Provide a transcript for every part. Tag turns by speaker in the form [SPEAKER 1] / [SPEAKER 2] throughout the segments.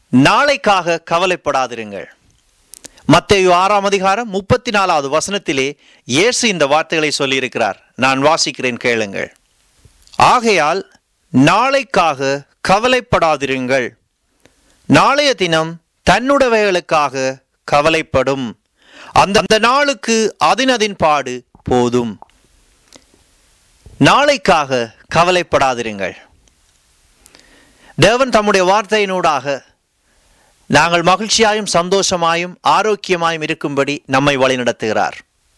[SPEAKER 1] நாளைக்காக கவலைப்படாதிருங்கள் மத்தேயு ஆறாம் அதிகாரம் முப்பத்தி நாலாவது வசனத்திலே இயேசு இந்த வார்த்தைகளை சொல்லியிருக்கிறார் நான் வாசிக்கிறேன் கேளுங்கள் ஆகையால் நாளைக்காக கவலைப்படாதிருங்கள் நாளைய தினம் தன்னுடையவைகளுக்காக கவலைப்படும் அந்த அந்த நாளுக்கு அதினதின் பாடு போதும் நாளைக்காக கவலைப்படாதிருங்கள் தேவன் தம்முடைய வார்த்தையினூடாக நாங்கள் மகிழ்ச்சியாயும் சந்தோஷமாயும் ஆரோக்கியமாயும் இருக்கும்படி நம்மை வழிநடத்துகிறார்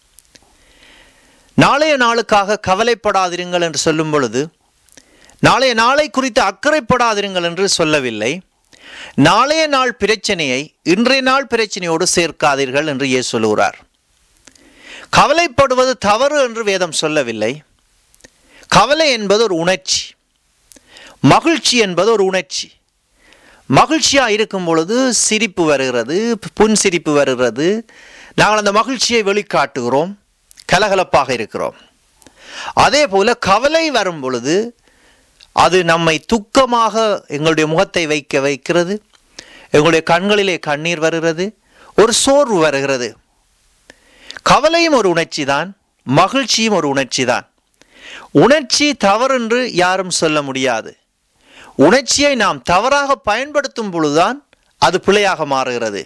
[SPEAKER 1] நாளைய நாளுக்காக கவலைப்படாதிருங்கள் என்று சொல்லும் பொழுது நாளைய நாளை குறித்து அக்கறைப்படாதிருங்கள் என்று சொல்லவில்லை நாளைய நாள் பிரச்சனையை இன்றைய நாள் பிரச்சனையோடு சேர்க்காதீர்கள் என்று இயேசு சொல்லுகிறார் கவலைப்படுவது தவறு என்று வேதம் சொல்லவில்லை கவலை என்பது ஒரு உணர்ச்சி மகிழ்ச்சி என்பது ஒரு உணர்ச்சி மகிழ்ச்சியாக இருக்கும் பொழுது சிரிப்பு வருகிறது புன் சிரிப்பு வருகிறது நாங்கள் அந்த மகிழ்ச்சியை வெளிக்காட்டுகிறோம் கலகலப்பாக இருக்கிறோம் அதே போல கவலை வரும் பொழுது அது நம்மை துக்கமாக எங்களுடைய முகத்தை வைக்க வைக்கிறது எங்களுடைய கண்களிலே கண்ணீர் வருகிறது ஒரு சோர்வு வருகிறது கவலையும் ஒரு உணர்ச்சி தான் மகிழ்ச்சியும் ஒரு உணர்ச்சி தான் உணர்ச்சி தவறென்று யாரும் சொல்ல முடியாது உணர்ச்சியை நாம் தவறாக பயன்படுத்தும் பொழுதுதான் அது பிழையாக மாறுகிறது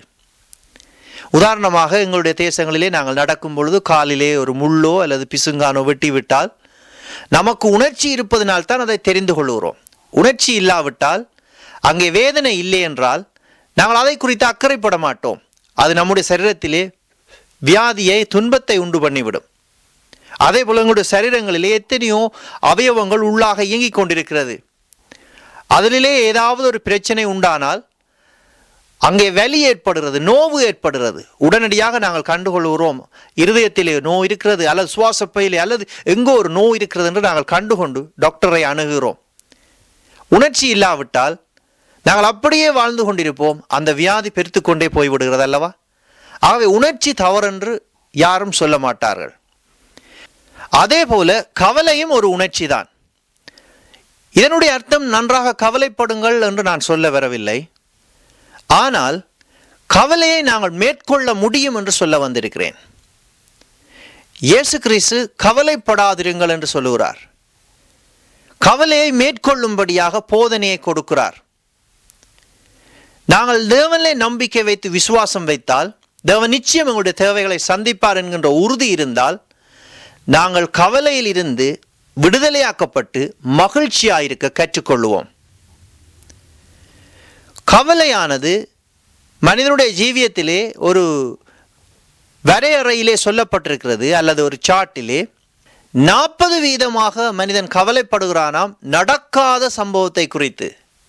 [SPEAKER 1] உதாரணமாக எங்களுடைய தேசங்களிலே நாங்கள் நடக்கும் பொழுது காலிலே ஒரு முள்ளோ அல்லது பிசுங்கானோ வெட்டி விட்டால் நமக்கு உணர்ச்சி இருப்பதனால் தான் அதை தெரிந்து கொள்கிறோம் உணர்ச்சி இல்லாவிட்டால் அங்கே வேதனை இல்லை என்றால் நாங்கள் அதை குறித்து அக்கறைப்பட மாட்டோம் அது நம்முடைய சரீரத்திலே வியாதியை துன்பத்தை உண்டு பண்ணிவிடும் அதே போல எங்களுடைய சரீரங்களிலே எத்தனையோ அவயவங்கள் உள்ளாக இயங்கிக் கொண்டிருக்கிறது அதிலே ஏதாவது ஒரு பிரச்சனை உண்டானால் அங்கே வலி ஏற்படுகிறது நோவு ஏற்படுகிறது உடனடியாக நாங்கள் கண்டுகொள்கிறோம் இருதயத்திலே நோய் இருக்கிறது அல்லது சுவாச பையிலே அல்லது எங்கோ ஒரு நோய் இருக்கிறது என்று நாங்கள் கண்டுகொண்டு டாக்டரை அணுகுகிறோம் உணர்ச்சி இல்லாவிட்டால் நாங்கள் அப்படியே வாழ்ந்து கொண்டிருப்போம் அந்த வியாதி பெருத்து கொண்டே போய்விடுகிறது அல்லவா ஆகவே உணர்ச்சி தவறென்று யாரும் சொல்ல மாட்டார்கள் அதே போல கவலையும் ஒரு உணர்ச்சி தான் இதனுடைய அர்த்தம் நன்றாக கவலைப்படுங்கள் என்று நான் சொல்ல வரவில்லை ஆனால் கவலையை நாங்கள் மேற்கொள்ள முடியும் என்று சொல்ல வந்திருக்கிறேன் இயேசு கிறிஸ்து கவலைப்படாதிருங்கள் என்று சொல்லுகிறார் கவலையை மேற்கொள்ளும்படியாக போதனையை கொடுக்கிறார் நாங்கள் தேவனிலே நம்பிக்கை வைத்து விசுவாசம் வைத்தால் தேவன் நிச்சயம் எங்களுடைய தேவைகளை சந்திப்பார் என்கின்ற உறுதி இருந்தால் நாங்கள் கவலையில் இருந்து விடுதலையாக்கப்பட்டு மகிழ்ச்சியாயிருக்க கற்றுக்கொள்வோம் கவலையானது மனிதனுடைய ஜீவியத்திலே ஒரு வரையறையிலே சொல்லப்பட்டிருக்கிறது அல்லது ஒரு சாட்டிலே நாற்பது வீதமாக மனிதன் கவலைப்படுகிறானாம் நடக்காத சம்பவத்தை குறித்து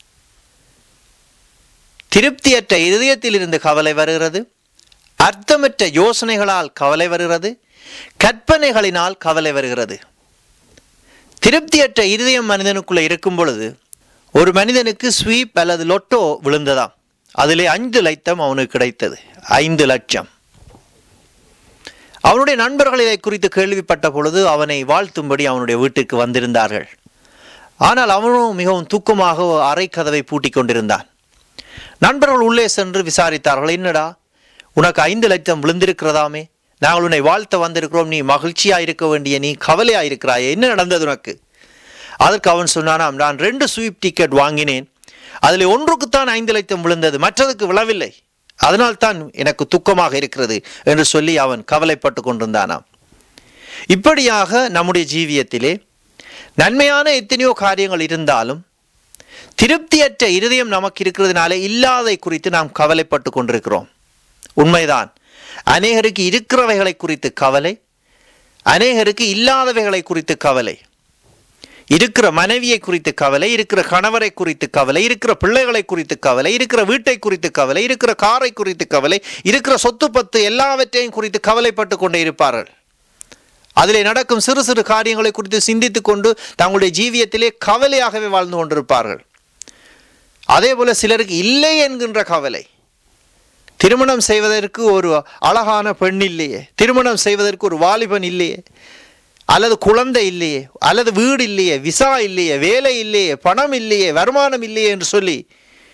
[SPEAKER 1] திருப்தியற்ற இதயத்தில் இருந்து கவலை வருகிறது அர்த்தமற்ற யோசனைகளால் கவலை வருகிறது கற்பனைகளினால் கவலை வருகிறது திருப்தியற்ற இருதயம் மனிதனுக்குள்ள இருக்கும் பொழுது ஒரு மனிதனுக்கு ஸ்வீப் அல்லது லொட்டோ விழுந்ததாம் அதிலே ஐந்து லட்சம் அவனுக்கு கிடைத்தது ஐந்து லட்சம் அவனுடைய நண்பர்கள் இதை குறித்து கேள்விப்பட்ட பொழுது அவனை வாழ்த்தும்படி அவனுடைய வீட்டுக்கு வந்திருந்தார்கள் ஆனால் அவனும் மிகவும் தூக்கமாக அறை கதவை பூட்டிக் கொண்டிருந்தான் நண்பர்கள் உள்ளே சென்று விசாரித்தார்கள் என்னடா உனக்கு ஐந்து லட்சம் விழுந்திருக்கிறதாமே நாங்கள் உன்னை வாழ்த்த வந்திருக்கிறோம் நீ மகிழ்ச்சியா இருக்க வேண்டிய நீ கவலையா இருக்கிறாயே என்ன நடந்தது உனக்கு அதற்கு அவன் சொன்னானாம் நான் ரெண்டு ஸ்வீப் டிக்கெட் வாங்கினேன் அதில் ஒன்றுக்குத்தான் ஐந்து லட்சம் விழுந்தது மற்றதுக்கு விழவில்லை அதனால்தான் எனக்கு துக்கமாக இருக்கிறது என்று சொல்லி அவன் கவலைப்பட்டு கொண்டிருந்தானாம் இப்படியாக நம்முடைய ஜீவியத்திலே நன்மையான எத்தனையோ காரியங்கள் இருந்தாலும் திருப்தியற்ற இருதயம் நமக்கு இருக்கிறதுனாலே இல்லாதை குறித்து நாம் கவலைப்பட்டு கொண்டிருக்கிறோம் உண்மைதான் அநேகருக்கு இருக்கிறவைகளை குறித்து கவலை அநேகருக்கு இல்லாதவைகளை குறித்து கவலை இருக்கிற மனைவியை குறித்து கவலை இருக்கிற கணவரை குறித்து கவலை இருக்கிற பிள்ளைகளை குறித்து கவலை இருக்கிற வீட்டை குறித்து கவலை இருக்கிற காரை குறித்து கவலை இருக்கிற சொத்து பத்து எல்லாவற்றையும் குறித்து கவலைப்பட்டு கொண்டே இருப்பார்கள் அதிலே நடக்கும் சிறு சிறு காரியங்களை குறித்து சிந்தித்துக் கொண்டு தங்களுடைய ஜீவியத்திலே கவலையாகவே வாழ்ந்து கொண்டிருப்பார்கள் அதே போல சிலருக்கு இல்லை என்கின்ற கவலை திருமணம் செய்வதற்கு ஒரு அழகான பெண் இல்லையே திருமணம் செய்வதற்கு ஒரு வாலிபன் இல்லையே அல்லது குழந்தை இல்லையே அல்லது வீடு இல்லையே விசா இல்லையே வேலை இல்லையே பணம் இல்லையே வருமானம் இல்லையே என்று சொல்லி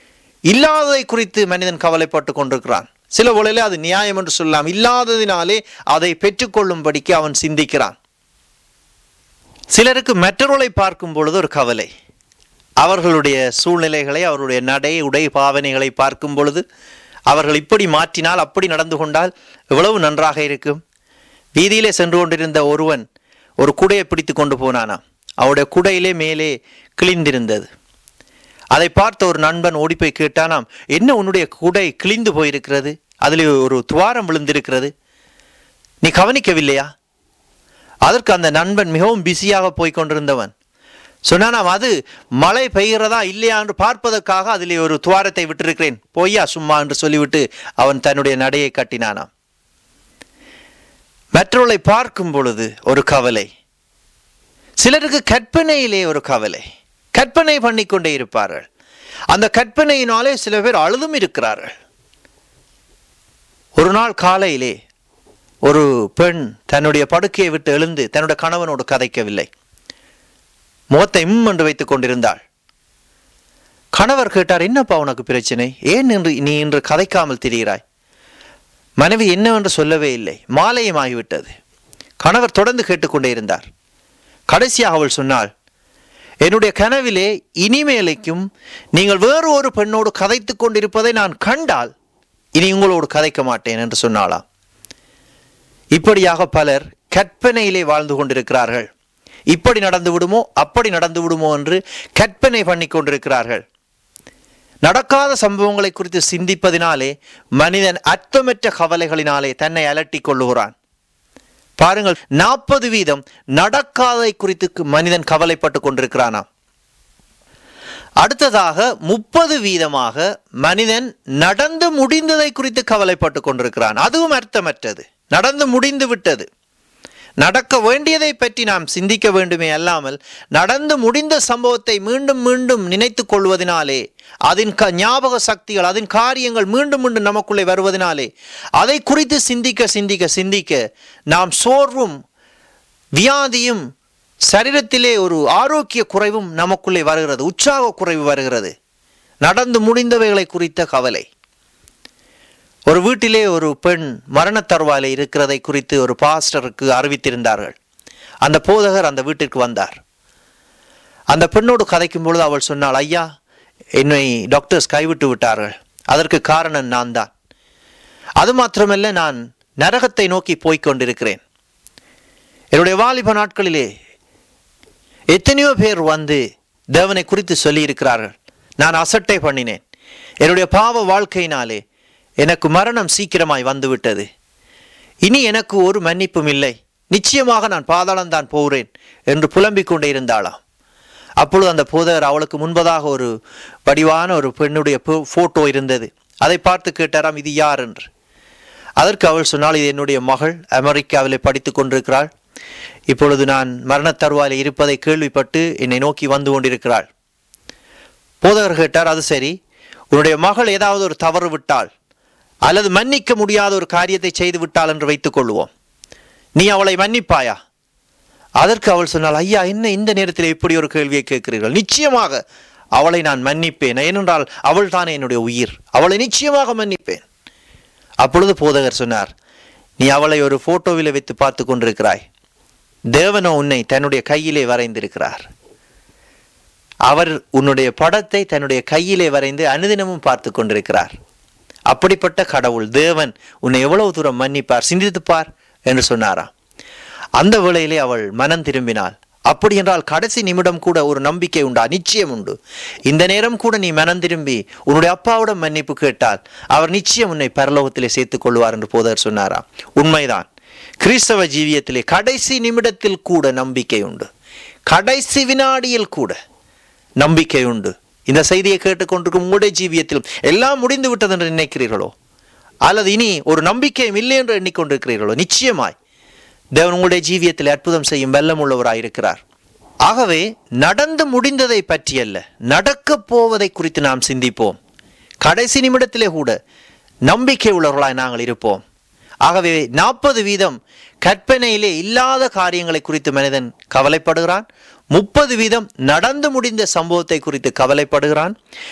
[SPEAKER 1] இல்லாததை குறித்து மனிதன் கவலைப்பட்டு கொண்டிருக்கிறான் சில வேளையிலே அது நியாயம் என்று சொல்லலாம் இல்லாததினாலே அதை பெற்றுக்கொள்ளும்படிக்கு அவன் சிந்திக்கிறான் சிலருக்கு மற்றவர்களை பார்க்கும் பொழுது ஒரு கவலை அவர்களுடைய சூழ்நிலைகளை அவருடைய நடை உடை பாவனைகளை பார்க்கும் பொழுது அவர்கள் இப்படி மாற்றினால் அப்படி நடந்து கொண்டால் எவ்வளவு நன்றாக இருக்கும் வீதியிலே சென்று கொண்டிருந்த ஒருவன் ஒரு குடையை பிடித்து கொண்டு போனானாம் அவருடைய குடையிலே மேலே கிழிந்திருந்தது அதை பார்த்த ஒரு நண்பன் ஓடி போய் கேட்டானாம் என்ன உன்னுடைய குடை கிழிந்து போயிருக்கிறது அதில் ஒரு துவாரம் விழுந்திருக்கிறது நீ கவனிக்கவில்லையா அதற்கு அந்த நண்பன் மிகவும் பிஸியாக போய் கொண்டிருந்தவன் சொன்னானாம் அது மழை பெய்கிறதா இல்லையா என்று பார்ப்பதற்காக அதிலே ஒரு துவாரத்தை விட்டிருக்கிறேன் பொய்யா சும்மா என்று சொல்லிவிட்டு அவன் தன்னுடைய நடையை கட்டினானாம் மற்றவர்களை பார்க்கும் பொழுது ஒரு கவலை சிலருக்கு கற்பனையிலே ஒரு கவலை கற்பனை பண்ணிக்கொண்டே இருப்பார்கள் அந்த கற்பனையினாலே சில பேர் அழுதும் இருக்கிறார்கள் ஒரு நாள் காலையிலே ஒரு பெண் தன்னுடைய படுக்கையை விட்டு எழுந்து தன்னுடைய கணவனோடு கதைக்கவில்லை முகத்தை இம் என்று வைத்துக் கொண்டிருந்தாள் கணவர் கேட்டார் என்னப்பா உனக்கு பிரச்சனை ஏன் இன்று நீ இன்று கதைக்காமல் திரிகிறாய் மனைவி என்னவென்று சொல்லவே இல்லை மாலையும் ஆகிவிட்டது கணவர் தொடர்ந்து கேட்டுக்கொண்டே இருந்தார் கடைசியாக அவள் சொன்னாள் என்னுடைய கனவிலே இனிமேலைக்கும் நீங்கள் வேறு ஒரு பெண்ணோடு கதைத்து கொண்டிருப்பதை நான் கண்டால் இனி உங்களோடு கதைக்க மாட்டேன் என்று சொன்னாளாம் இப்படியாக பலர் கற்பனையிலே வாழ்ந்து கொண்டிருக்கிறார்கள் இப்படி நடந்து விடுமோ அப்படி நடந்து விடுமோ என்று கற்பனை பண்ணி கொண்டிருக்கிறார்கள் நடக்காத சம்பவங்களை குறித்து சிந்திப்பதினாலே மனிதன் அர்த்தமற்ற கவலைகளினாலே தன்னை அலட்டிக் கொள்ளுகிறான் பாருங்கள் நாற்பது வீதம் நடக்காததை குறித்து மனிதன் கவலைப்பட்டு கொண்டிருக்கிறானாம் அடுத்ததாக முப்பது வீதமாக மனிதன் நடந்து முடிந்ததை குறித்து கவலைப்பட்டு கொண்டிருக்கிறான் அதுவும் அர்த்தமற்றது நடந்து முடிந்து விட்டது நடக்க வேண்டியதை பற்றி நாம் சிந்திக்க வேண்டுமே அல்லாமல் நடந்து முடிந்த சம்பவத்தை மீண்டும் மீண்டும் நினைத்து கொள்வதனாலே அதன் க ஞாபக சக்திகள் அதன் காரியங்கள் மீண்டும் மீண்டும் நமக்குள்ளே வருவதனாலே அதை குறித்து சிந்திக்க சிந்திக்க சிந்திக்க நாம் சோர்வும் வியாதியும் சரீரத்திலே ஒரு ஆரோக்கிய குறைவும் நமக்குள்ளே வருகிறது உற்சாக குறைவு வருகிறது நடந்து முடிந்தவைகளை குறித்த கவலை ஒரு வீட்டிலே ஒரு பெண் மரணத் தருவாயில இருக்கிறதை குறித்து ஒரு பாஸ்டருக்கு அறிவித்திருந்தார்கள் அந்த போதகர் அந்த வீட்டிற்கு வந்தார் அந்த பெண்ணோடு கதைக்கும் பொழுது அவள் சொன்னாள் ஐயா என்னை டாக்டர்ஸ் கைவிட்டு விட்டார்கள் அதற்கு காரணம் நான் தான் அது மாத்திரமல்ல நான் நரகத்தை நோக்கி போய்க் கொண்டிருக்கிறேன் என்னுடைய வாலிப நாட்களிலே எத்தனையோ பேர் வந்து தேவனை குறித்து சொல்லியிருக்கிறார்கள் நான் அசட்டை பண்ணினேன் என்னுடைய பாவ வாழ்க்கையினாலே எனக்கு மரணம் சீக்கிரமாய் வந்துவிட்டது இனி எனக்கு ஒரு மன்னிப்பும் இல்லை நிச்சயமாக நான் பாதாளம்தான் போகிறேன் என்று புலம்பிக் கொண்டே இருந்தாளாம் அப்பொழுது அந்த போதகர் அவளுக்கு முன்பதாக ஒரு வடிவான ஒரு பெண்ணுடைய ஃபோட்டோ இருந்தது அதை பார்த்து கேட்டாராம் இது யார் என்று அதற்கு அவள் சொன்னால் இது என்னுடைய மகள் அமெரிக்காவிலே படித்து கொண்டிருக்கிறாள் இப்பொழுது நான் மரணத் தருவாயில் இருப்பதை கேள்விப்பட்டு என்னை நோக்கி வந்து கொண்டிருக்கிறாள் போதகர் கேட்டார் அது சரி உன்னுடைய மகள் ஏதாவது ஒரு தவறு விட்டால் அல்லது மன்னிக்க முடியாத ஒரு காரியத்தை செய்து விட்டாள் என்று வைத்துக் கொள்வோம் நீ அவளை மன்னிப்பாயா அதற்கு அவள் சொன்னால் ஐயா என்ன இந்த நேரத்தில் இப்படி ஒரு கேள்வியை கேட்கிறீர்கள் நிச்சயமாக அவளை நான் மன்னிப்பேன் ஏனென்றால் அவள் தானே என்னுடைய உயிர் அவளை நிச்சயமாக மன்னிப்பேன் அப்பொழுது போதகர் சொன்னார் நீ அவளை ஒரு போட்டோவில் வைத்து பார்த்து கொண்டிருக்கிறாய் தேவனோ உன்னை தன்னுடைய கையிலே வரைந்திருக்கிறார் அவர் உன்னுடைய படத்தை தன்னுடைய கையிலே வரைந்து அனுதினமும் பார்த்து கொண்டிருக்கிறார் அப்படிப்பட்ட கடவுள் தேவன் உன்னை எவ்வளவு தூரம் மன்னிப்பார் சிந்தித்துப்பார் என்று சொன்னாராம் அந்த வேளையிலே அவள் மனம் திரும்பினாள் அப்படி என்றால் கடைசி நிமிடம் கூட ஒரு நம்பிக்கை உண்டா நிச்சயம் உண்டு இந்த நேரம் கூட நீ மனம் திரும்பி உன்னுடைய அப்பாவிடம் மன்னிப்பு கேட்டால் அவர் நிச்சயம் உன்னை பரலோகத்திலே சேர்த்துக் கொள்வார் என்று போதர் சொன்னாராம் உண்மைதான் கிறிஸ்தவ ஜீவியத்திலே கடைசி நிமிடத்தில் கூட நம்பிக்கை உண்டு கடைசி வினாடியில் கூட நம்பிக்கை உண்டு இந்த செய்தியை கேட்டுக்கொண்டிருக்கும் உங்களுடைய ஜீவியத்தில் எல்லாம் முடிந்து விட்டது என்று நினைக்கிறீர்களோ அல்லது இனி ஒரு நம்பிக்கையும் இல்லை என்று எண்ணிக்கொண்டிருக்கிறீர்களோ நிச்சயமாய் தேவன் உங்களுடைய ஜீவியத்தில் அற்புதம் செய்யும் வெள்ளம் உள்ளவராயிருக்கிறார் ஆகவே நடந்து முடிந்ததை பற்றியல்ல நடக்கப் போவதை குறித்து நாம் சிந்திப்போம் கடைசி நிமிடத்திலே கூட நம்பிக்கை உள்ளவர்களாய் நாங்கள் இருப்போம் ஆகவே நாற்பது வீதம் கற்பனையிலே இல்லாத காரியங்களை குறித்து மனிதன் கவலைப்படுகிறான் முப்பது வீதம் நடந்து முடிந்த சம்பவத்தை குறித்து கவலைப்படுகிறான்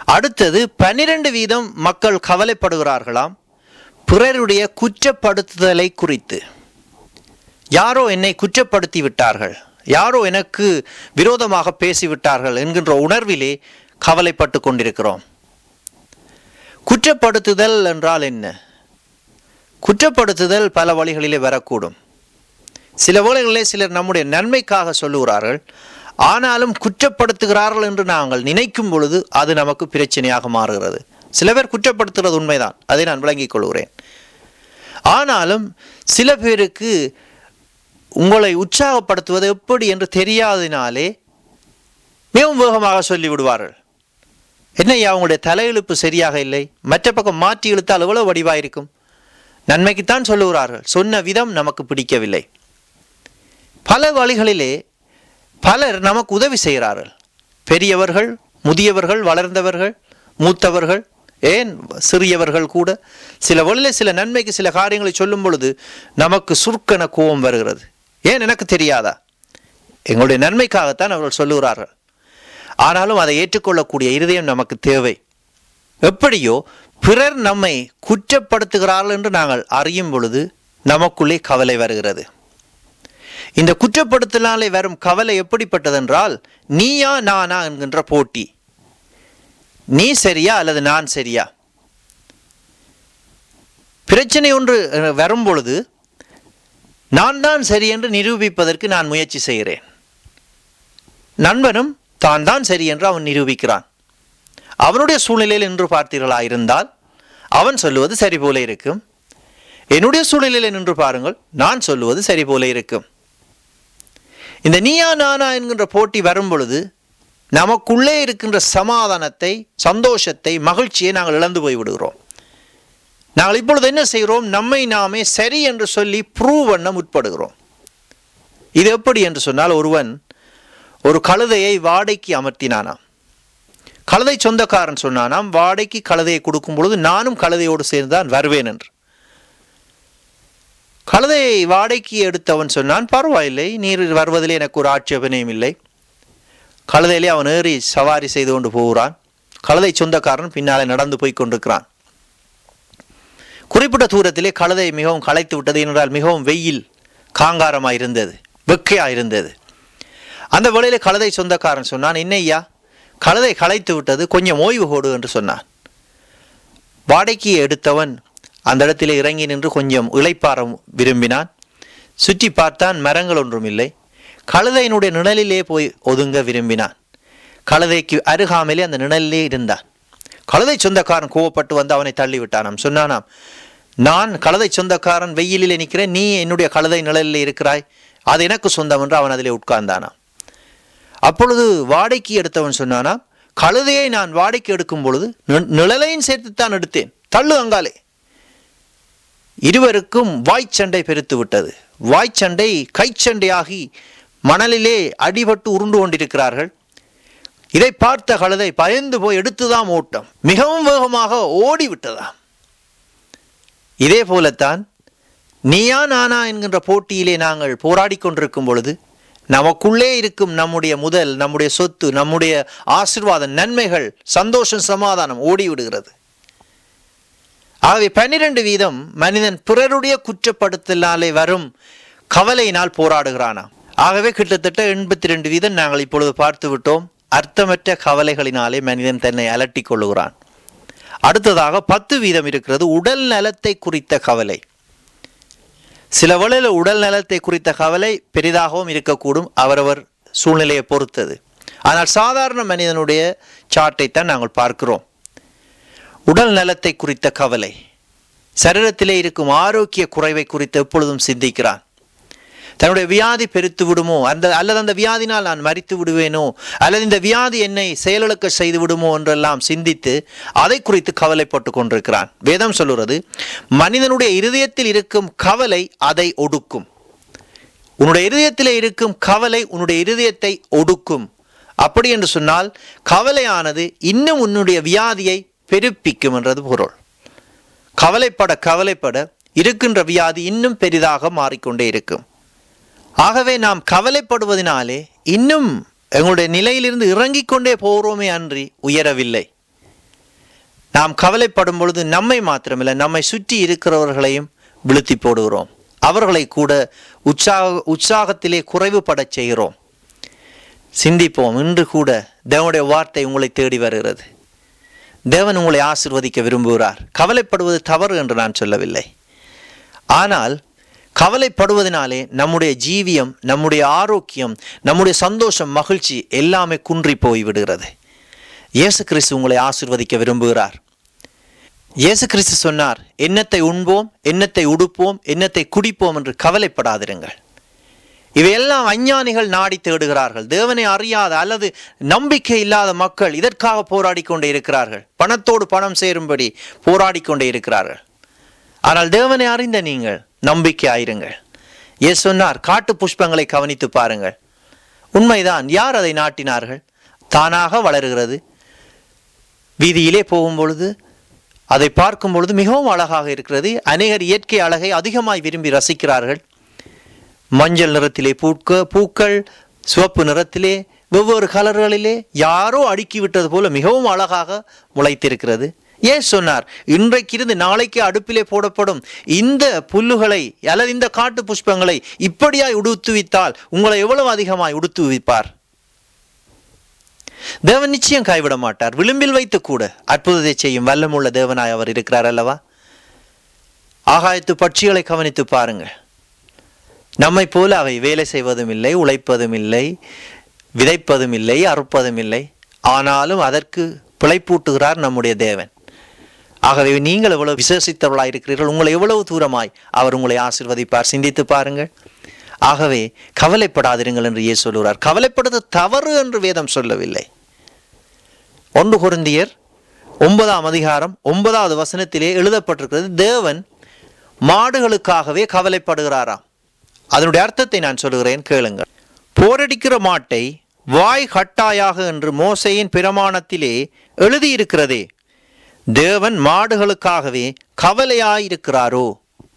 [SPEAKER 1] அடுத்தது பன்னிரண்டு வீதம் மக்கள் கவலைப்படுகிறார்களாம் பிறருடைய குற்றப்படுத்துதலை குறித்து யாரோ என்னை குற்றப்படுத்தி விட்டார்கள் யாரோ எனக்கு விரோதமாக பேசிவிட்டார்கள் என்கின்ற உணர்விலே கவலைப்பட்டு கொண்டிருக்கிறோம் குற்றப்படுத்துதல் என்றால் என்ன குற்றப்படுத்துதல் பல வழிகளிலே வரக்கூடும் சில வேளைகளிலே சிலர் நம்முடைய நன்மைக்காக சொல்லுகிறார்கள் ஆனாலும் குற்றப்படுத்துகிறார்கள் என்று நாங்கள் நினைக்கும் பொழுது அது நமக்கு பிரச்சனையாக மாறுகிறது சில பேர் குற்றப்படுத்துகிறது உண்மைதான் அதை நான் விளங்கிக் கொள்கிறேன் ஆனாலும் சில பேருக்கு உங்களை உற்சாகப்படுத்துவது எப்படி என்று தெரியாததினாலே மிகவும் வேகமாக சொல்லி விடுவார்கள் என்னையா உங்களுடைய தலையெழுப்பு சரியாக இல்லை மற்ற பக்கம் மாற்றி இழுத்தால் எவ்வளவு வடிவாயிருக்கும் நன்மைக்குத்தான் சொல்லுகிறார்கள் சொன்ன விதம் நமக்கு பிடிக்கவில்லை பல வழிகளிலே பலர் நமக்கு உதவி செய்கிறார்கள் பெரியவர்கள் முதியவர்கள் வளர்ந்தவர்கள் மூத்தவர்கள் ஏன் சிறியவர்கள் கூட சில வழியில் சில நன்மைக்கு சில காரியங்களை சொல்லும் பொழுது நமக்கு சுருக்கன கோபம் வருகிறது ஏன் எனக்கு தெரியாதா எங்களுடைய நன்மைக்காகத்தான் அவர்கள் சொல்லுகிறார்கள் ஆனாலும் அதை ஏற்றுக்கொள்ளக்கூடிய இருதயம் நமக்கு தேவை எப்படியோ பிறர் நம்மை குற்றப்படுத்துகிறார்கள் என்று நாங்கள் அறியும் பொழுது நமக்குள்ளே கவலை வருகிறது இந்த குற்றப்படுத்தலாலே வரும் கவலை எப்படிப்பட்டதென்றால் நீயா நானா என்கின்ற போட்டி நீ சரியா அல்லது நான் சரியா பிரச்சனை ஒன்று அஹ், வரும் பொழுது நான் தான் சரி என்று நிரூபிப்பதற்கு நான் முயற்சி செய்கிறேன் நண்பனும் தான் தான் சரி என்று அவன் நிரூபிக்கிறான் அவனுடைய சூழ்நிலையில் நின்று பார்த்தீர்களா இருந்தால் அவன் சொல்லுவது சரி போல இருக்கும் என்னுடைய சூழ்நிலையில் நின்று பாருங்கள் நான் சொல்லுவது சரி போல இருக்கும் இந்த நீயா நானா என்கின்ற போட்டி வரும் பொழுது நமக்குள்ளே இருக்கின்ற சமாதானத்தை சந்தோஷத்தை மகிழ்ச்சியை நாங்கள் இழந்து போய் விடுகிறோம் நாங்கள் இப்பொழுது என்ன செய்கிறோம் நம்மை நாமே சரி என்று சொல்லி ப்ரூவ் பண்ண முற்படுகிறோம் இது எப்படி என்று சொன்னால் ஒருவன் ஒரு கழுதையை வாடகைக்கு அமர்த்தினானாம் கழுதை சொந்தக்காரன் சொன்னானாம் வாடகைக்கு கழுதையை கொடுக்கும் பொழுது நானும் கழுதையோடு சேர்ந்தான் வருவேன் என்று கழுதையை வாடகைக்கு எடுத்தவன் சொன்னான் பரவாயில்லை நீர் வருவதில் எனக்கு ஒரு ஆட்சேபனையும் இல்லை கழுதையிலே அவன் ஏறி சவாரி செய்து கொண்டு போகிறான் கழுதை சொந்தக்காரன் பின்னாலே நடந்து போய் கொண்டிருக்கிறான் குறிப்பிட்ட தூரத்திலே கழுதை மிகவும் களைத்து விட்டது என்றால் மிகவும் வெயில் காங்காரமாக இருந்தது வெக்கையாக இருந்தது அந்த வேளையிலே கழுதை சொந்தக்காரன் சொன்னான் என்னையா கழுதை களைத்து விட்டது கொஞ்சம் ஓய்வு கொடு என்று சொன்னான் வாடகைக்கு எடுத்தவன் அந்த இடத்திலே இறங்கி நின்று கொஞ்சம் இளைப்பாற விரும்பினான் சுற்றி பார்த்தான் மரங்கள் ஒன்றும் இல்லை கழுதையினுடைய நிழலிலே போய் ஒதுங்க விரும்பினான் கழுதைக்கு அருகாமையிலே அந்த நிழலிலே இருந்தான் கழுதை சொந்தக்காரன் கோவப்பட்டு வந்து அவனை தள்ளி விட்டானாம் சொன்னானாம் நான் கழுதை சொந்தக்காரன் வெயிலிலே நிற்கிறேன் நீ என்னுடைய கழுதை நிழலிலே இருக்கிறாய் அது எனக்கு சொந்தம் என்று அவன் அதிலே உட்கார்ந்தானாம் அப்பொழுது வாடகைக்கு எடுத்தவன் சொன்னானாம் கழுதையை நான் வாடகைக்கு எடுக்கும் பொழுது நி- நிழலையும் சேர்த்துத்தான் எடுத்தேன் தள்ளு அங்காலே இருவருக்கும் வாய்ச்சண்டை பெருத்து விட்டது வாய்ச்சண்டை கைச்சண்டையாகி மணலிலே அடிபட்டு உருண்டு கொண்டிருக்கிறார்கள் இதை பார்த்த கழுதை பயந்து போய் எடுத்துதான் ஓட்டம் மிகவும் வேகமாக ஓடி விட்டதாம் இதே போலத்தான் நீயா நானா என்கின்ற போட்டியிலே நாங்கள் போராடி கொண்டிருக்கும் பொழுது நமக்குள்ளே இருக்கும் நம்முடைய முதல் நம்முடைய சொத்து நம்முடைய ஆசிர்வாத நன்மைகள் சந்தோஷம் சமாதானம் ஓடிவிடுகிறது ஆகவே பன்னிரண்டு வீதம் மனிதன் பிறருடைய குற்றப்படுத்தலாலே வரும் கவலையினால் போராடுகிறானாம் ஆகவே கிட்டத்தட்ட எண்பத்தி ரெண்டு வீதம் நாங்கள் இப்பொழுது பார்த்து விட்டோம் அர்த்தமற்ற கவலைகளினாலே மனிதன் தன்னை அலட்டிக் கொள்ளுகிறான் அடுத்ததாக பத்து வீதம் இருக்கிறது உடல் நலத்தை குறித்த கவலை சில வேளையில் உடல் நலத்தை குறித்த கவலை பெரிதாகவும் இருக்கக்கூடும் அவரவர் சூழ்நிலையை பொறுத்தது ஆனால் சாதாரண மனிதனுடைய சாட்டை தான் நாங்கள் பார்க்கிறோம் உடல் நலத்தை குறித்த கவலை சரீரத்திலே இருக்கும் ஆரோக்கிய குறைவை குறித்து எப்பொழுதும் சிந்திக்கிறான் தன்னுடைய வியாதி பெருத்து விடுமோ அந்த அல்லது அந்த வியாதினால் நான் மரித்து விடுவேனோ அல்லது இந்த வியாதி என்னை செயலிழக்க செய்து விடுமோ என்றெல்லாம் சிந்தித்து அதை குறித்து கவலைப்பட்டு கொண்டிருக்கிறான் வேதம் சொல்லுறது மனிதனுடைய இருதயத்தில் இருக்கும் கவலை அதை ஒடுக்கும் உன்னுடைய இருதயத்திலே இருக்கும் கவலை உன்னுடைய இருதயத்தை ஒடுக்கும் அப்படி என்று சொன்னால் கவலையானது இன்னும் உன்னுடைய வியாதியை பெருப்பிக்கும் என்றது பொருள் கவலைப்பட கவலைப்பட இருக்கின்ற வியாதி இன்னும் பெரிதாக மாறிக்கொண்டே இருக்கும் ஆகவே நாம் கவலைப்படுவதனாலே இன்னும் எங்களுடைய நிலையிலிருந்து இறங்கிக் கொண்டே போகிறோமே அன்றி உயரவில்லை நாம் கவலைப்படும் பொழுது நம்மை மாத்திரமில்லை நம்மை சுற்றி இருக்கிறவர்களையும் விழுத்தி போடுகிறோம் அவர்களை கூட உற்சாக உற்சாகத்திலே குறைவுபடச் செய்கிறோம் சிந்திப்போம் இன்று கூட தேவனுடைய வார்த்தை உங்களை தேடி வருகிறது தேவன் உங்களை ஆசிர்வதிக்க விரும்புகிறார் கவலைப்படுவது தவறு என்று நான் சொல்லவில்லை ஆனால் கவலைப்படுவதனாலே நம்முடைய ஜீவியம் நம்முடைய ஆரோக்கியம் நம்முடைய சந்தோஷம் மகிழ்ச்சி எல்லாமே குன்றி போய் விடுகிறது இயேசு கிறிஸ்து உங்களை ஆசிர்வதிக்க விரும்புகிறார் இயேசு கிறிஸ்து சொன்னார் எண்ணத்தை உண்போம் எண்ணத்தை உடுப்போம் எண்ணத்தை குடிப்போம் என்று கவலைப்படாதிருங்கள் இவையெல்லாம் அஞ்ஞானிகள் நாடி தேடுகிறார்கள் தேவனை அறியாத அல்லது நம்பிக்கை இல்லாத மக்கள் இதற்காக போராடி கொண்டே இருக்கிறார்கள் பணத்தோடு பணம் சேரும்படி போராடி கொண்டே இருக்கிறார்கள் ஆனால் தேவனை அறிந்த நீங்கள் நம்பிக்கை ஆயிருங்கள் ஏசு சொன்னார் காட்டு புஷ்பங்களை கவனித்து பாருங்கள் உண்மைதான் யார் அதை நாட்டினார்கள் தானாக வளருகிறது வீதியிலே போகும் பொழுது அதை பார்க்கும் பொழுது மிகவும் அழகாக இருக்கிறது அநேகர் இயற்கை அழகை அதிகமாய் விரும்பி ரசிக்கிறார்கள் மஞ்சள் நிறத்திலே பூக்க பூக்கள் சிவப்பு நிறத்திலே வெவ்வேறு கலர்களிலே யாரோ அடுக்கி விட்டது போல மிகவும் அழகாக முளைத்திருக்கிறது ஏன் சொன்னார் இன்றைக்கிருந்து நாளைக்கு அடுப்பிலே போடப்படும் இந்த புல்லுகளை அல்லது இந்த காட்டு புஷ்பங்களை இப்படியாய் உடுத்துவித்தால் உங்களை எவ்வளவு அதிகமாய் உடுத்துவிப்பார் தேவன் நிச்சயம் கைவிட மாட்டார் விளிம்பில் வைத்து கூட அற்புதத்தை செய்யும் வல்லமுள்ள தேவனாய் அவர் இருக்கிறார் அல்லவா ஆகாயத்து பட்சிகளை கவனித்து பாருங்கள் நம்மை போல அவை வேலை செய்வதும் இல்லை உழைப்பதும் இல்லை விதைப்பதும் இல்லை அறுப்பதும் இல்லை ஆனாலும் அதற்கு பிழைப்பூட்டுகிறார் நம்முடைய தேவன் ஆகவே நீங்கள் எவ்வளவு விசேஷித்தவர்களாக இருக்கிறீர்கள் உங்களை எவ்வளவு தூரமாய் அவர் உங்களை ஆசிர்வதிப்பார் சிந்தித்து பாருங்கள் ஆகவே கவலைப்படாதிருங்கள் என்று இயேசு சொல்கிறார் கவலைப்படுவது தவறு என்று வேதம் சொல்லவில்லை ஒன்று குருந்தியர் ஒன்பதாம் அதிகாரம் ஒன்பதாவது வசனத்திலே எழுதப்பட்டிருக்கிறது தேவன் மாடுகளுக்காகவே கவலைப்படுகிறாராம் அதனுடைய அர்த்தத்தை நான் சொல்கிறேன் கேளுங்கள் போரடிக்கிற மாட்டை வாய் கட்டாயாக என்று மோசையின் பிரமாணத்திலே எழுதியிருக்கிறதே தேவன் மாடுகளுக்காகவே கவலையாயிருக்கிறாரோ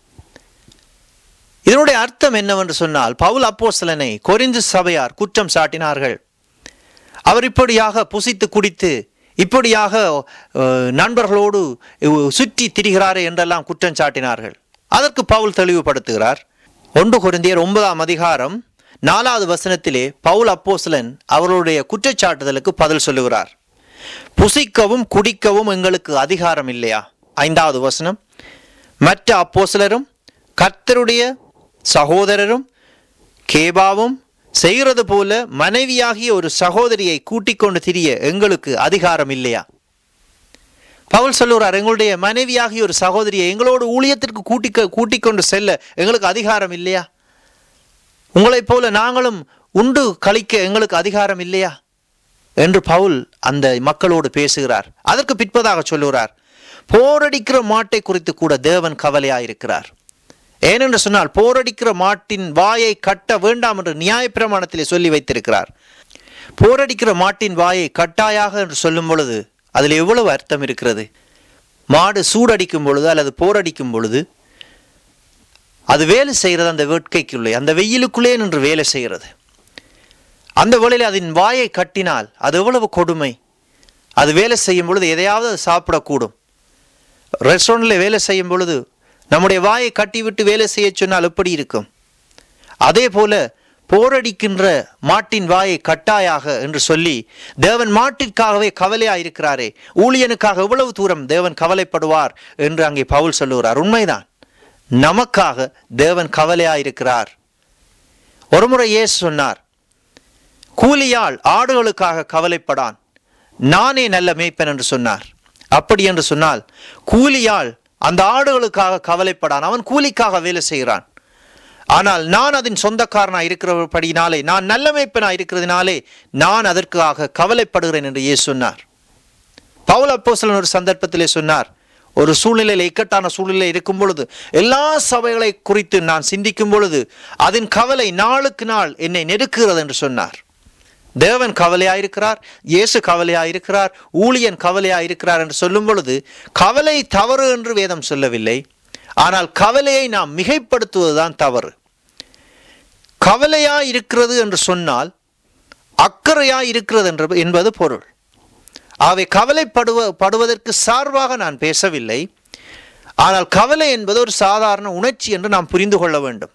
[SPEAKER 1] இதனுடைய அர்த்தம் என்னவென்று சொன்னால் பவுல் அப்போஸ்தலனை கொரிந்து சபையார் குற்றம் சாட்டினார்கள் அவர் இப்படியாக புசித்து குடித்து இப்படியாக அஹ், நண்பர்களோடு அஹ், சுற்றி திரிகிறாரே என்றெல்லாம் குற்றம் சாட்டினார்கள் அதற்கு பவுல் தெளிவுபடுத்துகிறார் ஒன்று குருந்தியர் ஒன்பதாம் அதிகாரம் நாலாவது வசனத்திலே பவுல் அப்போஸ்தலன் அவருடைய குற்றச்சாட்டுதலுக்கு பதில் சொல்லுகிறார் புசிக்கவும் குடிக்கவும் எங்களுக்கு அதிகாரம் இல்லையா ஐந்தாவது வசனம் மற்ற அப்போஸ்தலரும் கர்த்தருடைய சகோதரரும் கேபாவும் செய்கிறது போல மனைவியாகிய ஒரு சகோதரியை கூட்டிக் கொண்டு திரிய எங்களுக்கு அதிகாரம் இல்லையா பவுல் சொல்லுகிறார் எங்களுடைய மனைவியாகிய ஒரு சகோதரியை எங்களோடு ஊழியத்திற்கு கூட்டிக்க கூட்டிக் கொண்டு செல்ல எங்களுக்கு அதிகாரம் இல்லையா உங்களைப் போல நாங்களும் உண்டு கழிக்க எங்களுக்கு அதிகாரம் இல்லையா என்று பவுல் அந்த மக்களோடு பேசுகிறார் அதற்கு பிற்பதாக சொல்லுகிறார் போரடிக்கிற மாட்டை குறித்து கூட தேவன் கவலையாயிருக்கிறார் ஏனென்று சொன்னால் போரடிக்கிற மாட்டின் வாயை கட்ட வேண்டாம் என்று நியாயப்பிரமாணத்திலே சொல்லி வைத்திருக்கிறார் போரடிக்கிற மாட்டின் வாயை கட்டாயாக என்று சொல்லும் பொழுது அதில் எவ்வளவு அர்த்தம் இருக்கிறது மாடு சூடடிக்கும் பொழுது அல்லது போரடிக்கும் பொழுது அது வேலை செய்கிறது அந்த வேட்கைக்குள்ளே அந்த வெயிலுக்குள்ளே நின்று வேலை செய்கிறது அந்த வேளையில் அதன் வாயை கட்டினால் அது எவ்வளவு கொடுமை அது வேலை செய்யும் பொழுது எதையாவது அது சாப்பிடக்கூடும் ரெஸ்டாரண்ட்டில் வேலை செய்யும் பொழுது நம்முடைய வாயை கட்டிவிட்டு வேலை செய்ய சொன்னால் எப்படி இருக்கும் அதே போல போரடிக்கின்ற மாட்டின் வாயை கட்டாயாக என்று சொல்லி தேவன் மாட்டிற்காகவே கவலையாயிருக்கிறாரே ஊழியனுக்காக எவ்வளவு தூரம் தேவன் கவலைப்படுவார் என்று அங்கே பவுல் சொல்லுகிறார் உண்மைதான் நமக்காக தேவன் கவலையாயிருக்கிறார் ஒருமுறை இயேசு சொன்னார் கூலியாள் ஆடுகளுக்காக கவலைப்படான் நானே நல்ல மேய்ப்பன் என்று சொன்னார் அப்படி என்று சொன்னால் கூலியாள் அந்த ஆடுகளுக்காக கவலைப்படான் அவன் கூலிக்காக வேலை செய்கிறான் ஆனால் நான் அதன் சொந்தக்காரனாக இருக்கிறபடினாலே நான் நல்ல மேய்ப்பனாக இருக்கிறதுனாலே நான் அதற்காக கவலைப்படுகிறேன் என்று இயேசு சொன்னார் பவுல் அப்போஸ்தலன் ஒரு சந்தர்ப்பத்திலே சொன்னார் ஒரு சூழ்நிலையில் இக்கட்டான சூழ்நிலை இருக்கும் பொழுது எல்லா சபைகளை குறித்து நான் சிந்திக்கும் பொழுது அதன் கவலை நாளுக்கு நாள் என்னை நெருக்குகிறது என்று சொன்னார் தேவன் கவலையாயிருக்கிறார் இயேசு கவலையாயிருக்கிறார் ஊழியன் கவலையாயிருக்கிறார் என்று சொல்லும் பொழுது கவலை தவறு என்று வேதம் சொல்லவில்லை ஆனால் கவலையை நாம் மிகைப்படுத்துவதுதான் தவறு கவலையாய் இருக்கிறது என்று சொன்னால் அக்கறையாய் இருக்கிறது என்று என்பது பொருள் அவை கவலைப்படுவ படுவதற்கு சார்பாக நான் பேசவில்லை ஆனால் கவலை என்பது ஒரு சாதாரண உணர்ச்சி என்று நாம் புரிந்து கொள்ள வேண்டும்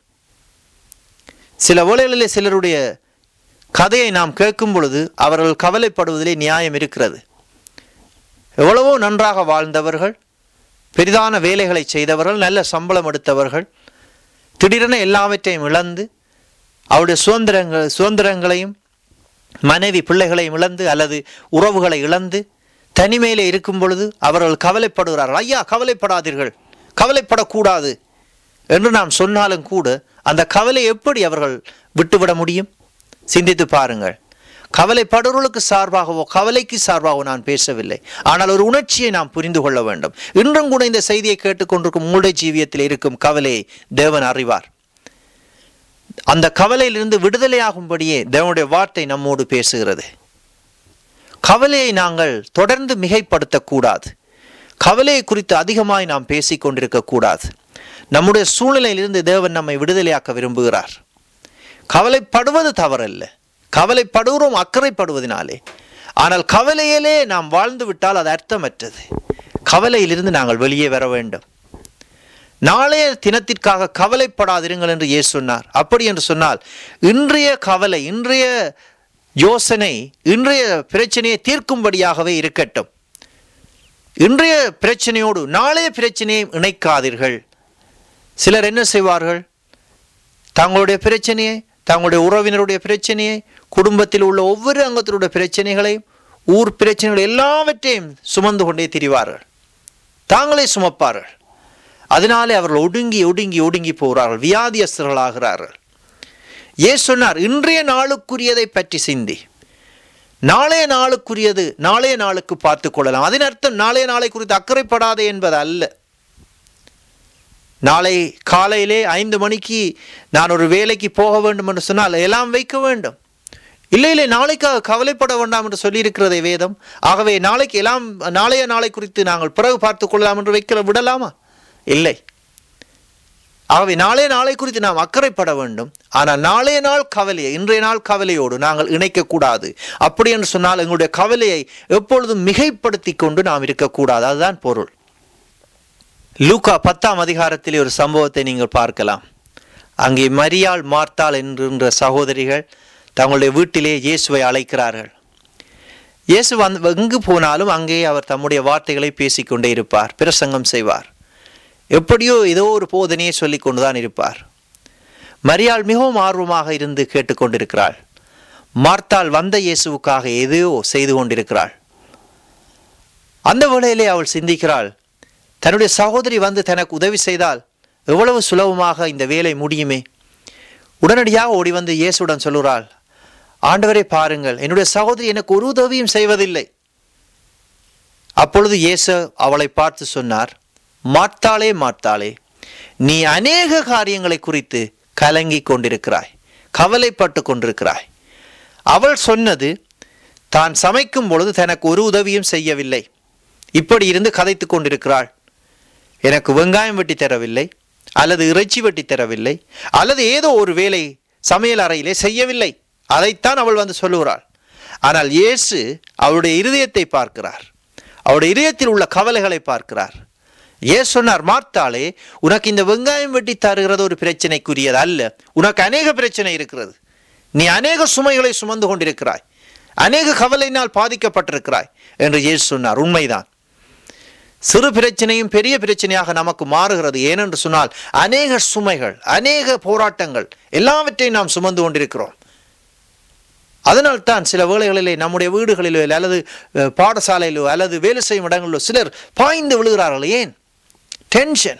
[SPEAKER 1] சில வேளைகளிலே சிலருடைய கதையை நாம் கேட்கும் பொழுது அவர்கள் கவலைப்படுவதிலே நியாயம் இருக்கிறது எவ்வளவோ நன்றாக வாழ்ந்தவர்கள் பெரிதான வேலைகளை செய்தவர்கள் நல்ல சம்பளம் எடுத்தவர்கள் திடீரென எல்லாவற்றையும் இழந்து அவருடைய சுதந்திரங்கள் சுதந்திரங்களையும் மனைவி பிள்ளைகளையும் இழந்து அல்லது உறவுகளை இழந்து தனிமையிலே இருக்கும் பொழுது அவர்கள் கவலைப்படுகிறார்கள் ஐயா கவலைப்படாதீர்கள் கவலைப்படக்கூடாது என்று நாம் சொன்னாலும் கூட அந்த கவலை எப்படி அவர்கள் விட்டுவிட முடியும் சிந்தித்து பாருங்கள் கவலைப்படுவர்களுக்கு சார்பாகவோ கவலைக்கு சார்பாகவோ நான் பேசவில்லை ஆனால் ஒரு உணர்ச்சியை நாம் புரிந்து கொள்ள வேண்டும் இன்றும் கூட இந்த செய்தியை கேட்டுக்கொண்டிருக்கும் உங்களுடைய ஜீவியத்தில் இருக்கும் கவலையை தேவன் அறிவார் அந்த கவலையிலிருந்து விடுதலையாகும்படியே தேவனுடைய வார்த்தை நம்மோடு பேசுகிறது கவலையை நாங்கள் தொடர்ந்து மிகைப்படுத்தக்கூடாது கவலையை குறித்து அதிகமாய் நாம் பேசிக் கொண்டிருக்க கூடாது நம்முடைய சூழ்நிலையிலிருந்து தேவன் நம்மை விடுதலையாக்க விரும்புகிறார் கவலைப்படுவது தவறல்ல கவலைப்படுகிறோம் அக்கறைப்படுவதனாலே ஆனால் கவலையிலே நாம் வாழ்ந்து விட்டால் அது அர்த்தமற்றது கவலையிலிருந்து நாங்கள் வெளியே வர வேண்டும் நாளைய தினத்திற்காக கவலைப்படாதிருங்கள் என்று இயேசு சொன்னார் அப்படி என்று சொன்னால் இன்றைய கவலை இன்றைய யோசனை இன்றைய பிரச்சனையை தீர்க்கும்படியாகவே இருக்கட்டும் இன்றைய பிரச்சனையோடு நாளைய பிரச்சனையை இணைக்காதீர்கள் சிலர் என்ன செய்வார்கள் தங்களுடைய பிரச்சனையை தங்களுடைய உறவினருடைய பிரச்சனையை குடும்பத்தில் உள்ள ஒவ்வொரு அங்கத்தினுடைய பிரச்சனைகளையும் ஊர் பிரச்சனைகள் எல்லாவற்றையும் சுமந்து கொண்டே திரிவார்கள் தாங்களே சுமப்பார்கள் அதனாலே அவர்கள் ஒடுங்கி ஒடுங்கி ஒடுங்கி போகிறார்கள் வியாதியஸ்தர்களாகிறார்கள் ஏ சொன்னார் இன்றைய நாளுக்குரியதை பற்றி சிந்தி நாளைய நாளுக்குரியது நாளைய நாளுக்கு பார்த்து கொள்ளலாம் அதன் அர்த்தம் நாளைய நாளை குறித்து அக்கறைப்படாதே என்பது அல்ல நாளை காலையிலே ஐந்து மணிக்கு நான் ஒரு வேலைக்கு போக வேண்டும் என்று சொன்னால் எல்லாம் வைக்க வேண்டும் இல்லை இல்லை நாளைக்காக கவலைப்பட வேண்டாம் என்று சொல்லியிருக்கிறதே வேதம் ஆகவே நாளைக்கு எல்லாம் நாளைய நாளை குறித்து நாங்கள் பிறகு பார்த்து கொள்ளலாம் என்று வைக்க விடலாமா இல்லை ஆகவே நாளைய நாளை குறித்து நாம் அக்கறைப்பட வேண்டும் ஆனால் நாளைய நாள் கவலையை இன்றைய நாள் கவலையோடு நாங்கள் இணைக்கக்கூடாது அப்படி என்று சொன்னால் எங்களுடைய கவலையை எப்பொழுதும் மிகைப்படுத்தி கொண்டு நாம் இருக்கக்கூடாது அதுதான் பொருள் லூக்கா பத்தாம் அதிகாரத்திலே ஒரு சம்பவத்தை நீங்கள் பார்க்கலாம் அங்கே மரியாள் மார்த்தாள் என்கின்ற சகோதரிகள் தங்களுடைய வீட்டிலே இயேசுவை அழைக்கிறார்கள் இயேசு வந் எங்கு போனாலும் அங்கே அவர் தம்முடைய வார்த்தைகளை பேசிக்கொண்டே இருப்பார் பிரசங்கம் செய்வார் எப்படியோ ஏதோ ஒரு போதனையை சொல்லி கொண்டுதான் இருப்பார் மரியாள் மிகவும் ஆர்வமாக இருந்து கேட்டுக்கொண்டிருக்கிறாள் மார்த்தாள் வந்த இயேசுவுக்காக எதையோ செய்து கொண்டிருக்கிறாள் அந்த வேளையிலே அவள் சிந்திக்கிறாள் தன்னுடைய சகோதரி வந்து தனக்கு உதவி செய்தால் எவ்வளவு சுலபமாக இந்த வேலை முடியுமே உடனடியாக ஓடி வந்து இயேசுடன் சொல்லுகிறாள் ஆண்டவரை பாருங்கள் என்னுடைய சகோதரி எனக்கு ஒரு உதவியும் செய்வதில்லை அப்பொழுது இயேசு அவளை பார்த்து சொன்னார் மார்த்தாளே மார்த்தாளே நீ அநேக காரியங்களை குறித்து கலங்கி கொண்டிருக்கிறாய் கவலைப்பட்டு கொண்டிருக்கிறாய் அவள் சொன்னது தான் சமைக்கும் பொழுது தனக்கு ஒரு உதவியும் செய்யவில்லை இப்படி இருந்து கதைத்து கொண்டிருக்கிறாள் எனக்கு வெங்காயம் வெட்டி தரவில்லை அல்லது இறைச்சி வெட்டி தரவில்லை அல்லது ஏதோ ஒரு வேலை சமையல் அறையிலே செய்யவில்லை அதைத்தான் அவள் வந்து சொல்லுகிறாள் ஆனால் இயேசு அவளுடைய இருதயத்தை பார்க்கிறார் அவருடைய இதயத்தில் உள்ள கவலைகளை பார்க்கிறார் ஏன் சொன்னார் மார்த்தாளே உனக்கு இந்த வெங்காயம் வெட்டி தருகிறது ஒரு பிரச்சனைக்குரியது அல்ல உனக்கு அநேக பிரச்சனை இருக்கிறது நீ அநேக சுமைகளை சுமந்து கொண்டிருக்கிறாய் அநேக கவலையினால் பாதிக்கப்பட்டிருக்கிறாய் என்று இயேசு சொன்னார் உண்மைதான் சிறு பிரச்சனையும் பெரிய பிரச்சனையாக நமக்கு மாறுகிறது ஏனென்று சொன்னால் அநேக சுமைகள் அநேக போராட்டங்கள் எல்லாவற்றையும் நாம் சுமந்து கொண்டிருக்கிறோம் அதனால் தான் சில வேளைகளிலே நம்முடைய வீடுகளிலோ அல்லது அஹ், பாடசாலையிலோ அல்லது வேலை செய்யும் இடங்களிலோ சிலர் பாய்ந்து விழுகிறார்கள் ஏன் டென்ஷன்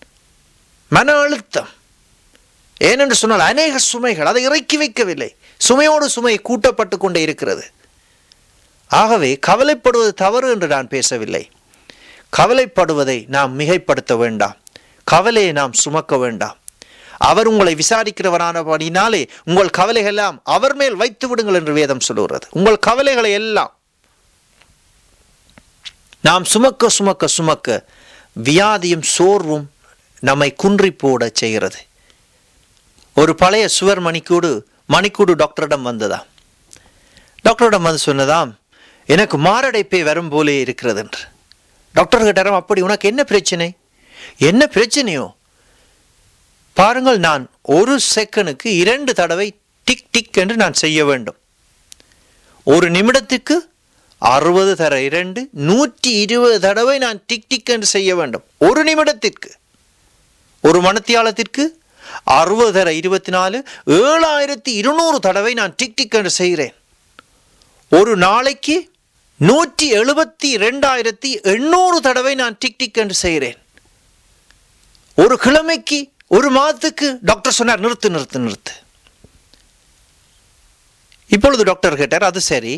[SPEAKER 1] மன அழுத்தம் ஏனென்று சொன்னால் அநேக சுமைகள் அதை இறக்கி வைக்கவில்லை சுமையோடு சுமை கூட்டப்பட்டு கொண்டே இருக்கிறது ஆகவே கவலைப்படுவது தவறு என்று நான் பேசவில்லை கவலைப்படுவதை நாம் மிகைப்படுத்த வேண்டாம் கவலையை நாம் சுமக்க வேண்டாம் அவர் உங்களை விசாரிக்கிறவரானபடினாலே உங்கள் கவலைகள் எல்லாம் அவர் மேல் வைத்து விடுங்கள் என்று வேதம் சொல்லுகிறது உங்கள் கவலைகளை எல்லாம் நாம் சுமக்க சுமக்க சுமக்க வியாதியும் சோர்வும் நம்மை குன்றி போட செய்கிறது ஒரு பழைய சுவர் மணிக்கூடு மணிக்கூடு டாக்டரிடம் வந்ததாம் டாக்டரிடம் வந்து சொன்னதாம் எனக்கு மாரடைப்பே வரும் போலே இருக்கிறது என்று டாக்டர் கிட்டாரம் அப்படி உனக்கு என்ன பிரச்சனை என்ன பிரச்சனையோ பாருங்கள் நான் ஒரு செகண்டுக்கு இரண்டு தடவை டிக் டிக் என்று நான் செய்ய வேண்டும் ஒரு நிமிடத்துக்கு அறுபது தர இரண்டு நூற்றி இருபது தடவை நான் டிக் டிக் என்று செய்ய வேண்டும் ஒரு நிமிடத்திற்கு ஒரு மணத்தியாலத்திற்கு அறுபது தர இருபத்தி நாலு ஏழாயிரத்தி இருநூறு தடவை நான் டிக் டிக் என்று செய்கிறேன் ஒரு நாளைக்கு நூற்றி எழுபத்தி ரெண்டாயிரத்தி எண்ணூறு தடவை நான் டிக் டிக் என்று செய்கிறேன் ஒரு கிழமைக்கு ஒரு மாதத்துக்கு டாக்டர் சொன்னார் நிறுத்து நிறுத்து நிறுத்து இப்பொழுது டாக்டர் கேட்டார் அது சரி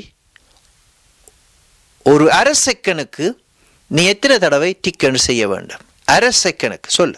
[SPEAKER 1] ஒரு அரை செகண்டுக்கு நீ எத்தனை தடவை டிக் என்று செய்ய வேண்டும் அரை செகண்டுக்கு சொல்லு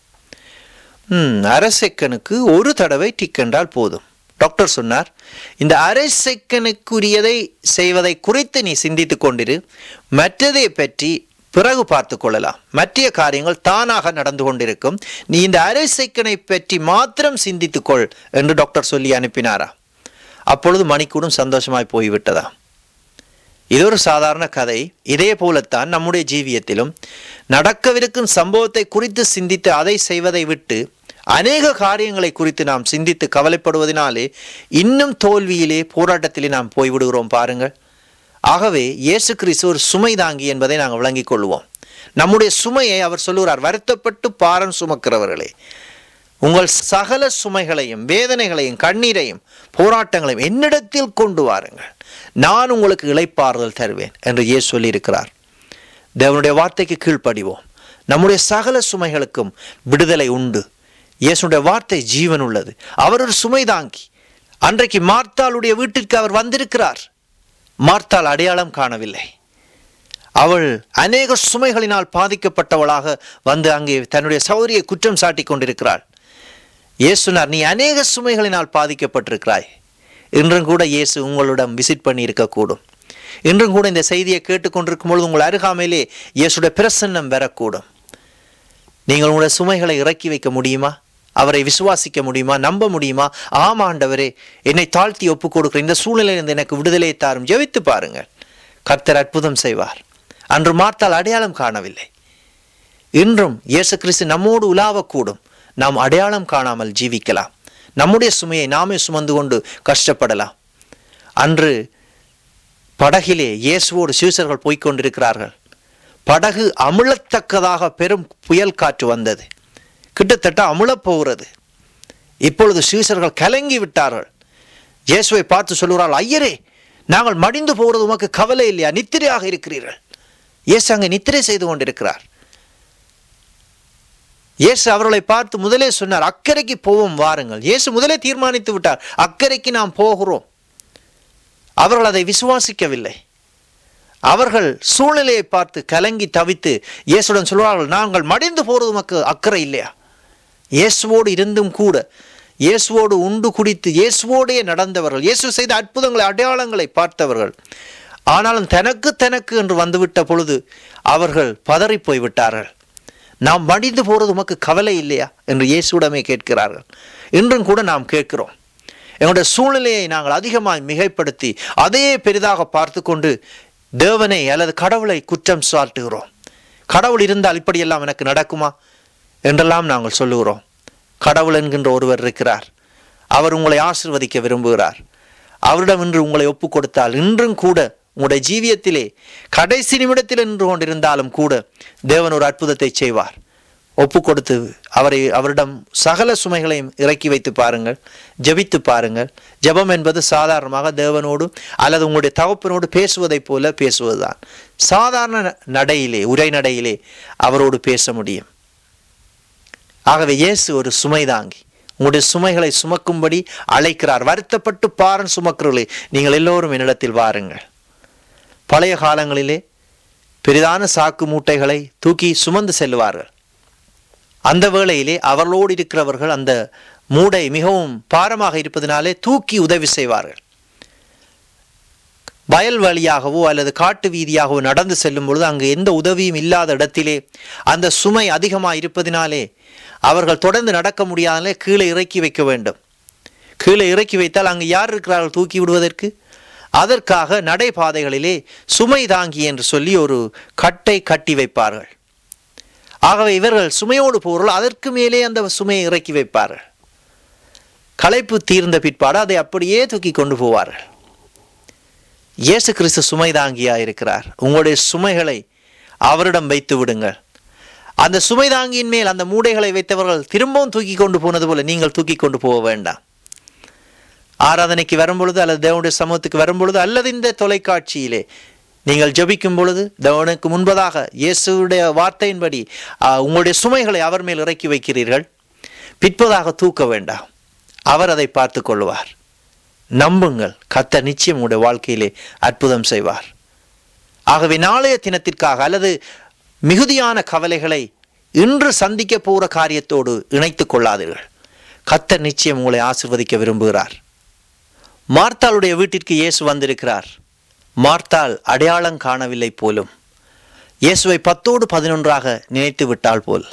[SPEAKER 1] ம் அரை செகண்டுக்கு ஒரு தடவை டிக் என்றால் போதும் டாக்டர் சொன்னார் இந்த அரை செகண்டுக்குரியதை செய்வதை குறித்து நீ சிந்தித்து கொண்டிரு மற்றதை பற்றி பிறகு பார்த்து கொள்ளலாம் மற்ற காரியங்கள் தானாக நடந்து கொண்டிருக்கும் நீ இந்த அரை செகண்டை பற்றி மாத்திரம் சிந்தித்துக்கொள் என்று டாக்டர் சொல்லி அனுப்பினாரா அப்பொழுது மணிக்கூடும் சந்தோஷமாய் போய்விட்டதா இது ஒரு சாதாரண கதை இதே போலத்தான் நம்முடைய ஜீவியத்திலும் நடக்கவிருக்கும் சம்பவத்தை குறித்து சிந்தித்து அதை செய்வதை விட்டு அநேக காரியங்களை குறித்து நாம் சிந்தித்து கவலைப்படுவதனாலே இன்னும் தோல்வியிலே போராட்டத்திலே நாம் போய்விடுகிறோம் பாருங்கள் ஆகவே இயேசு கிறிஸ்து ஒரு சுமை தாங்கி என்பதை நாங்கள் விளங்கிக் கொள்வோம் நம்முடைய சுமையை அவர் சொல்லுகிறார் வருத்தப்பட்டு பாரம் சுமக்கிறவர்களே உங்கள் சகல சுமைகளையும் வேதனைகளையும் கண்ணீரையும் போராட்டங்களையும் என்னிடத்தில் கொண்டு வாருங்கள் நான் உங்களுக்கு இளைப்பாறுதல் தருவேன் என்று இயேசு சொல்லியிருக்கிறார் தேவனுடைய வார்த்தைக்கு கீழ்ப்படிவோம் நம்முடைய சகல சுமைகளுக்கும் விடுதலை உண்டு இயேசுடைய வார்த்தை ஜீவன் உள்ளது அவர் ஒரு சுமை தாங்கி அன்றைக்கு மார்த்தாளுடைய வீட்டிற்கு அவர் வந்திருக்கிறார் மார்த்தாள் அடையாளம் காணவில்லை அவள் அநேக சுமைகளினால் பாதிக்கப்பட்டவளாக வந்து அங்கே தன்னுடைய சௌரியை குற்றம் சாட்டி கொண்டிருக்கிறாள் இயேசுனார் நீ அநேக சுமைகளினால் பாதிக்கப்பட்டிருக்கிறாய் இன்றும் கூட இயேசு உங்களிடம் விசிட் பண்ணி இருக்கக்கூடும் இன்றும் கூட இந்த செய்தியை கேட்டுக்கொண்டிருக்கும் பொழுது உங்கள் அருகாமையிலே இயேசுடைய பிரசன்னம் வரக்கூடும் நீங்கள் உங்களுடைய சுமைகளை இறக்கி வைக்க முடியுமா அவரை விசுவாசிக்க முடியுமா நம்ப முடியுமா ஆமா ஆண்டவரே என்னை தாழ்த்தி ஒப்புக் கொடுக்கிறேன் இந்த சூழ்நிலையிலிருந்து எனக்கு விடுதலையை தாரும் ஜெபித்து பாருங்கள் கர்த்தர் அற்புதம் செய்வார் அன்று மார்த்தால் அடையாளம் காணவில்லை இன்றும் இயேசு கிறிஸ்து நம்மோடு உலாவக்கூடும் நாம் அடையாளம் காணாமல் ஜீவிக்கலாம் நம்முடைய சுமையை நாமே சுமந்து கொண்டு கஷ்டப்படலாம் அன்று படகிலே இயேசுவோடு சீசர்கள் போய்க் கொண்டிருக்கிறார்கள் படகு அமிழத்தக்கதாக பெரும் புயல் காற்று வந்தது கிட்டத்தட்ட அமிழப் போகிறது இப்பொழுது சீசர்கள் கலங்கி விட்டார்கள் இயேசுவை பார்த்து சொல்லுகிறார்கள் ஐயரே நாங்கள் மடிந்து போகிறது உமக்கு கவலை இல்லையா நித்திரையாக இருக்கிறீர்கள் இயேசு அங்கே நித்திரை செய்து கொண்டிருக்கிறார் இயேசு அவர்களை பார்த்து முதலே சொன்னார் அக்கறைக்கு போவோம் வாருங்கள் இயேசு முதலே தீர்மானித்து விட்டார் அக்கறைக்கு நாம் போகிறோம் அவர்கள் அதை விசுவாசிக்கவில்லை அவர்கள் சூழ்நிலையை பார்த்து கலங்கி தவித்து இயேசுடன் சொல்வார்கள் நாங்கள் மடிந்து போறது உமக்கு அக்கறை இல்லையா இயேசுவோடு இருந்தும் கூட இயேசுவோடு உண்டு குடித்து இயேசுவோடே நடந்தவர்கள் இயேசு செய்த அற்புதங்களை அடையாளங்களை பார்த்தவர்கள் ஆனாலும் தனக்கு தனக்கு என்று வந்துவிட்ட பொழுது அவர்கள் பதறி போய்விட்டார்கள் நாம் மடிந்து போகிறது உமக்கு கவலை இல்லையா என்று இயேசுடமே கேட்கிறார்கள் இன்றும் கூட நாம் கேட்கிறோம் எங்களுடைய சூழ்நிலையை நாங்கள் அதிகமாக மிகைப்படுத்தி அதையே பெரிதாக பார்த்து கொண்டு தேவனை அல்லது கடவுளை குற்றம் சாட்டுகிறோம் கடவுள் இருந்தால் இப்படியெல்லாம் எனக்கு நடக்குமா என்றெல்லாம் நாங்கள் சொல்லுகிறோம் கடவுள் என்கின்ற ஒருவர் இருக்கிறார் அவர் உங்களை ஆசிர்வதிக்க விரும்புகிறார் அவரிடம் இன்று உங்களை ஒப்பு கொடுத்தால் இன்றும் கூட உங்களுடைய ஜீவியத்திலே கடைசி நிமிடத்தில் நின்று கொண்டிருந்தாலும் கூட தேவன் ஒரு அற்புதத்தை செய்வார் ஒப்பு கொடுத்து அவரை அவரிடம் சகல சுமைகளையும் இறக்கி வைத்து பாருங்கள் ஜெபித்து பாருங்கள் ஜெபம் என்பது சாதாரணமாக தேவனோடு அல்லது உங்களுடைய தகப்பனோடு பேசுவதைப் போல பேசுவதுதான் சாதாரண நடையிலே உரை நடையிலே அவரோடு பேச முடியும் ஆகவே இயேசு ஒரு சுமை தாங்கி உங்களுடைய சுமைகளை சுமக்கும்படி அழைக்கிறார் வருத்தப்பட்டு பாரன் சுமக்கிறவர்களே நீங்கள் எல்லோரும் என்னிடத்தில் வாருங்கள் பழைய காலங்களிலே பெரிதான சாக்கு மூட்டைகளை தூக்கி சுமந்து செல்வார்கள் அந்த வேளையிலே அவர்களோடு இருக்கிறவர்கள் அந்த மூடை மிகவும் பாரமாக இருப்பதனாலே தூக்கி உதவி செய்வார்கள் வயல் வழியாகவோ அல்லது காட்டு வீதியாகவோ நடந்து செல்லும் பொழுது அங்கு எந்த உதவியும் இல்லாத இடத்திலே அந்த சுமை அதிகமாக இருப்பதினாலே அவர்கள் தொடர்ந்து நடக்க முடியாதனாலே கீழே இறக்கி வைக்க வேண்டும் கீழே இறக்கி வைத்தால் அங்கு யார் இருக்கிறார்கள் தூக்கி விடுவதற்கு அதற்காக நடைபாதைகளிலே சுமை தாங்கி என்று சொல்லி ஒரு கட்டை கட்டி வைப்பார்கள் ஆகவே இவர்கள் சுமையோடு போகிறோம் அதற்கு மேலே அந்த சுமையை இறக்கி வைப்பார்கள் களைப்பு தீர்ந்த பிற்பாடு அதை அப்படியே தூக்கி கொண்டு போவார்கள் இயேசு கிறிஸ்து சுமை தாங்கியா இருக்கிறார் உங்களுடைய சுமைகளை அவரிடம் வைத்து விடுங்கள் அந்த சுமை தாங்கியின் மேல் அந்த மூடைகளை வைத்தவர்கள் திரும்பவும் தூக்கி கொண்டு போனது போல நீங்கள் தூக்கி கொண்டு போக வேண்டாம் ஆராதனைக்கு வரும்பொழுது அல்லது தேவனுடைய சமூகத்துக்கு வரும்பொழுது அல்லது இந்த தொலைக்காட்சியிலே நீங்கள் ஜெபிக்கும் பொழுது தேவனுக்கு முன்பதாக இயேசுடைய வார்த்தையின்படி ஆ, உங்களுடைய சுமைகளை அவர் மேல் இறக்கி வைக்கிறீர்கள் பிற்பதாக தூக்க வேண்டாம் அவர் அதை பார்த்து கொள்வார் நம்புங்கள் கர்த்தர் நிச்சயம் உங்களுடைய வாழ்க்கையிலே அற்புதம் செய்வார் ஆகவே நாளைய தினத்திற்காக அல்லது மிகுதியான கவலைகளை இன்று சந்திக்க போகிற காரியத்தோடு இணைத்துக் கொள்ளாதீர்கள் கர்த்தர் நிச்சயம் உங்களை ஆசிர்வதிக்க விரும்புகிறார் மார்த்தாளுடைய வீட்டிற்கு இயேசு வந்திருக்கிறார் மார்த்தாள் அடையாளம் காணவில்லை போலும் இயேசுவை பத்தோடு பதினொன்றாக நினைத்து விட்டாள் போல்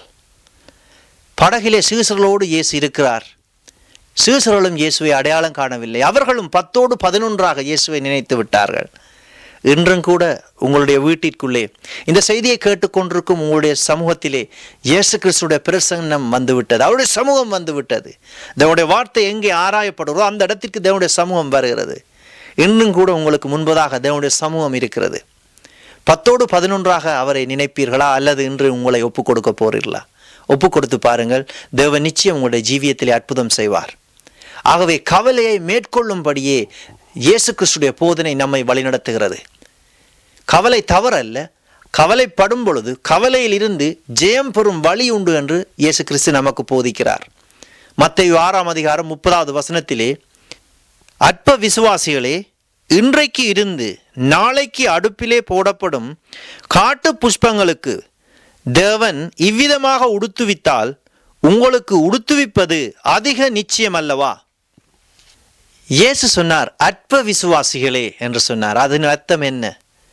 [SPEAKER 1] படகிலே சீசர்களோடு இயேசு இருக்கிறார் சீசர்களும் இயேசுவை அடையாளம் காணவில்லை அவர்களும் பத்தோடு பதினொன்றாக இயேசுவை நினைத்து விட்டார்கள் இன்றும் கூட உங்களுடைய வீட்டிற்குள்ளே இந்த செய்தியை கேட்டுக்கொண்டிருக்கும் உங்களுடைய சமூகத்திலே இயேசு கிறிஸ்துடைய பிரசன்னம் வந்துவிட்டது அவருடைய சமூகம் வந்துவிட்டது தேவனுடைய வார்த்தை எங்கே ஆராயப்படுகிறோ அந்த இடத்திற்கு தேவனுடைய சமூகம் வருகிறது இன்னும் கூட உங்களுக்கு முன்பதாக தேவனுடைய சமூகம் இருக்கிறது பத்தோடு பதினொன்றாக அவரை நினைப்பீர்களா அல்லது இன்று உங்களை ஒப்புக் கொடுக்க போறீர்களா ஒப்புக் கொடுத்து பாருங்கள் தேவன் நிச்சயம் உங்களுடைய ஜீவியத்திலே அற்புதம் செய்வார் ஆகவே கவலையை மேற்கொள்ளும்படியே இயேசு கிறிஸ்துடைய போதனை நம்மை வழிநடத்துகிறது கவலை தவறல்ல கவலைப்படும் பொழுது கவலையில் இருந்து ஜெயம் பெறும் வழி உண்டு என்று இயேசு கிறிஸ்து நமக்கு போதிக்கிறார் மத்தேயு ஆறாம் அதிகாரம் முப்பதாவது வசனத்திலே அற்ப விசுவாசிகளே இன்றைக்கு இருந்து நாளைக்கு அடுப்பிலே போடப்படும் காட்டு புஷ்பங்களுக்கு தேவன் இவ்விதமாக உடுத்துவித்தால் உங்களுக்கு உடுத்துவிப்பது அதிக நிச்சயம் அல்லவா இயேசு சொன்னார் அற்ப விசுவாசிகளே என்று சொன்னார் அதன் அர்த்தம் என்ன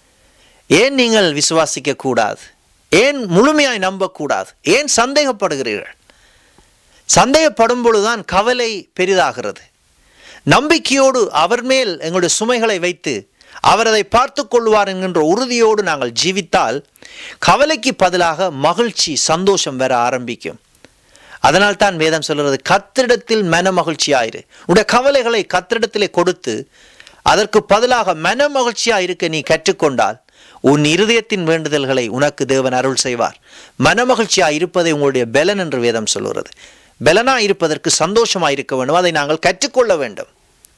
[SPEAKER 1] ஏன் நீங்கள் விசுவாசிக்க கூடாது ஏன் முழுமையாய் நம்பக்கூடாது ஏன் சந்தேகப்படுகிறீர்கள் சந்தேகப்படும் பொழுதுதான் கவலை பெரிதாகிறது நம்பிக்கையோடு அவர் மேல் எங்களுடைய சுமைகளை வைத்து அவர் அதை பார்த்து கொள்வார் என்கின்ற உறுதியோடு நாங்கள் ஜீவித்தால் கவலைக்கு பதிலாக மகிழ்ச்சி சந்தோஷம் வர ஆரம்பிக்கும் அதனால் தான் வேதம் சொல்கிறது கத்திரிடத்தில் மன மகிழ்ச்சியாயிரு உடைய கவலைகளை கத்திரிடத்திலே கொடுத்து அதற்கு பதிலாக மன மகிழ்ச்சியாக இருக்க நீ கற்றுக்கொண்டால் உன் இருதயத்தின் வேண்டுதல்களை உனக்கு தேவன் அருள் செய்வார் மன மகிழ்ச்சியாக இருப்பதை உங்களுடைய பலன் என்று வேதம் சொல்கிறது பலனாக இருப்பதற்கு சந்தோஷமாக இருக்க வேண்டும் அதை நாங்கள் கற்றுக்கொள்ள வேண்டும்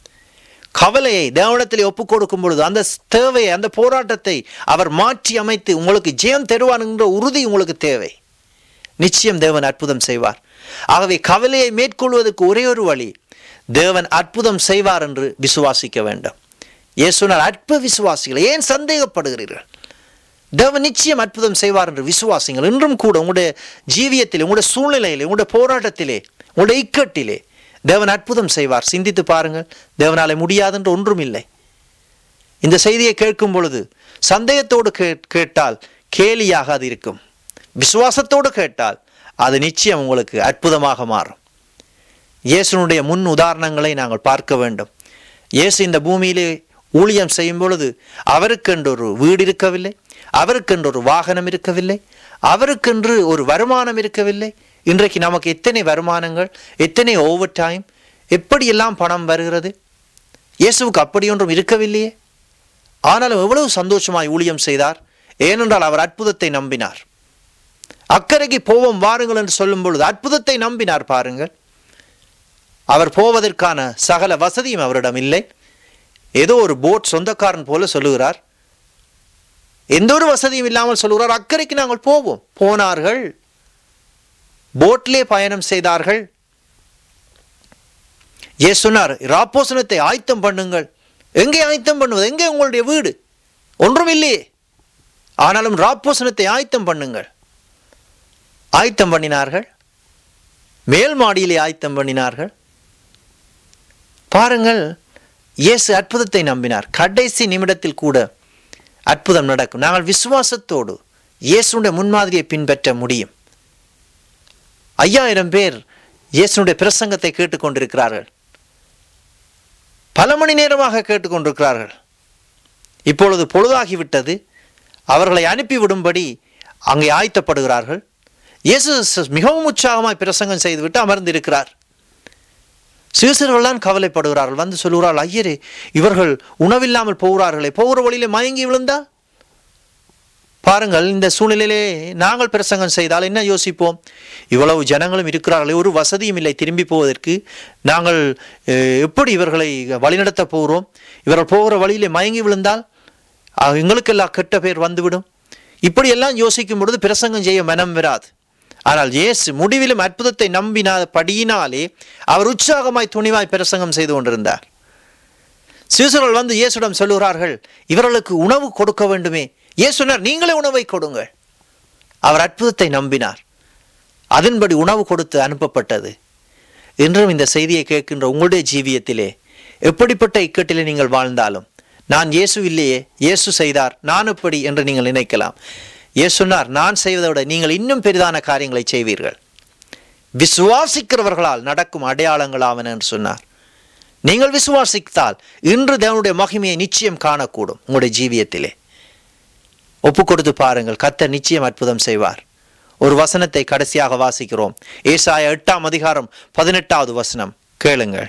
[SPEAKER 1] கவலையை தேவனத்தில் ஒப்புக் கொடுக்கும் பொழுது அந்த தேவையை அந்த போராட்டத்தை அவர் மாற்றி அமைத்து உங்களுக்கு ஜெயம் தருவார் என்ற உறுதி உங்களுக்கு தேவை நிச்சயம் தேவன் அற்புதம் செய்வார் ஆகவே கவலையை மேற்கொள்வதற்கு ஒரே ஒரு வழி தேவன் அற்புதம் செய்வார் என்று விசுவாசிக்க வேண்டும் இயேசுனார் அற்ப விசுவாசிகள் ஏன் சந்தேகப்படுகிறீர்கள் தேவன் நிச்சயம் அற்புதம் செய்வார் என்று விசுவாசிங்கள் இன்றும் கூட உங்களுடைய ஜீவியத்திலே உங்களுடைய சூழ்நிலையிலே உங்களுடைய போராட்டத்திலே உங்களுடைய இக்கட்டிலே தேவன் அற்புதம் செய்வார் சிந்தித்து பாருங்கள் தேவனாலே முடியாதென்று ஒன்றும் இல்லை இந்த செய்தியை கேட்கும் பொழுது சந்தேகத்தோடு கே- கேட்டால் கேலியாக அது இருக்கும் விசுவாசத்தோடு கேட்டால் அது நிச்சயம் உங்களுக்கு அற்புதமாக மாறும் இயேசுனுடைய முன் உதாரணங்களை நாங்கள் பார்க்க வேண்டும் இயேசு இந்த பூமியிலே ஊழியம் செய்யும் பொழுது அவருக்கென்று ஒரு வீடு இருக்கவில்லை அவருக்கென்று ஒரு வாகனம் இருக்கவில்லை அவருக்கென்று ஒரு வருமானம் இருக்கவில்லை இன்றைக்கு நமக்கு எத்தனை வருமானங்கள் எத்தனை ஓவர் டைம் எப்படியெல்லாம் பணம் வருகிறது இயேசுவுக்கு அப்படி ஒன்றும் இருக்கவில்லையே ஆனாலும் எவ்வளவு சந்தோஷமாய் ஊழியம் செய்தார் ஏனென்றால் அவர் அற்புதத்தை நம்பினார் அக்கறைக்கு போவோம் வாருங்கள் என்று சொல்லும் பொழுது அற்புதத்தை நம்பினார் பாருங்கள் அவர் போவதற்கான சகல வசதியும் அவரிடம் இல்லை ஏதோ ஒரு போட் சொந்தக்காரன் போல சொல்லுகிறார் எந்த ஒரு வசதியும் இல்லாமல் சொல்லுகிறார் அக்கறைக்கு நாங்கள் போவோம் போனார்கள் போட்லே பயணம் செய்தார்கள் ஏ சொன்னார் ராப்போசனத்தை ஆயத்தம் பண்ணுங்கள் எங்கே ஆயத்தம் பண்ணுவது எங்கே உங்களுடைய வீடு ஒன்றும் இல்லையே ஆனாலும் ராப்போசனத்தை ஆயத்தம் பண்ணுங்கள் ஆயத்தம் பண்ணினார்கள் மேல் மாடியிலே ஆயத்தம் பண்ணினார்கள் பாருங்கள் இயேசு அற்புதத்தை நம்பினார் கடைசி நிமிடத்தில் கூட அற்புதம் நடக்கும் நாங்கள் விசுவாசத்தோடு இயேசுடைய முன்மாதிரியை பின்பற்ற முடியும் ஐயாயிரம் பேர் இயேசுடைய பிரசங்கத்தை கேட்டுக்கொண்டிருக்கிறார்கள் பல மணி நேரமாக கேட்டுக்கொண்டிருக்கிறார்கள் இப்பொழுது பொழுதாகிவிட்டது அவர்களை அனுப்பிவிடும்படி அங்கே ஆயத்தப்படுகிறார்கள் இயேசு ச- மிகவும் உற்சாகமாய் பிரசங்கம் செய்துவிட்டு அமர்ந்திருக்கிறார் சீசர்கள்தான் கவலைப்படுகிறார்கள் வந்து சொல்லுகிறார்கள் ஐயரே இவர்கள் உணவில்லாமல் போகிறார்களே போகிற வழியிலே மயங்கி விழுந்தால் பாருங்கள் இந்த சூழ்நிலையிலே நாங்கள் பிரசங்கம் செய்தால் என்ன யோசிப்போம் இவ்வளவு ஜனங்களும் இருக்கிறார்களே ஒரு வசதியும் இல்லை திரும்பி போவதற்கு நாங்கள் அஹ், எப்படி இவர்களை வழிநடத்த போகிறோம் இவர்கள் போகிற வழியிலே மயங்கி விழுந்தால் அஹ், எங்களுக்கெல்லாம் கெட்ட பேர் வந்துவிடும் இப்படியெல்லாம் யோசிக்கும் பொழுது பிரசங்கம் செய்ய மனம் வராது ஆனால் இயேசு முடிவிலும் அற்புதத்தை நம்பினாத படியினாலே அவர் உற்சாகமாய் துணிவாய் பிரசங்கம் செய்து கொண்டிருந்தார் சீசர்கள் வந்து இயேசுடம் சொல்லுகிறார்கள் இவர்களுக்கு உணவு கொடுக்க வேண்டுமே இயேசு சொன்னார் நீங்களே உணவை கொடுங்கள் அவர் அற்புதத்தை நம்பினார் அதன்படி உணவு கொடுத்து அனுப்பப்பட்டது இன்றும் இந்த செய்தியை கேட்கின்ற உங்களுடைய ஜீவியத்திலே எப்படிப்பட்ட இக்கட்டிலே நீங்கள் வாழ்ந்தாலும் நான் இயேசு இல்லையே இயேசு செய்தார் நான் எப்படி என்று நீங்கள் நினைக்கலாம் இயேசு சொன்னார் நான் செய்வதை விட நீங்கள் இன்னும் பெரிதான காரியங்களை செய்வீர்கள் விசுவாசிக்கிறவர்களால் நடக்கும் அடையாளங்களாவன என்று சொன்னார் நீங்கள் விசுவாசித்தால் இன்று தேவனுடைய மகிமையை நிச்சயம் காணக்கூடும் உங்களுடைய ஜீவியத்திலே ஒப்பு கொடுத்து பாருங்கள் கர்த்தர் நிச்சயம் அற்புதம் செய்வார் ஒரு வசனத்தை கடைசியாக வாசிக்கிறோம் ஏசாய எட்டாம் அதிகாரம் பதினெட்டாவது வசனம் கேளுங்கள்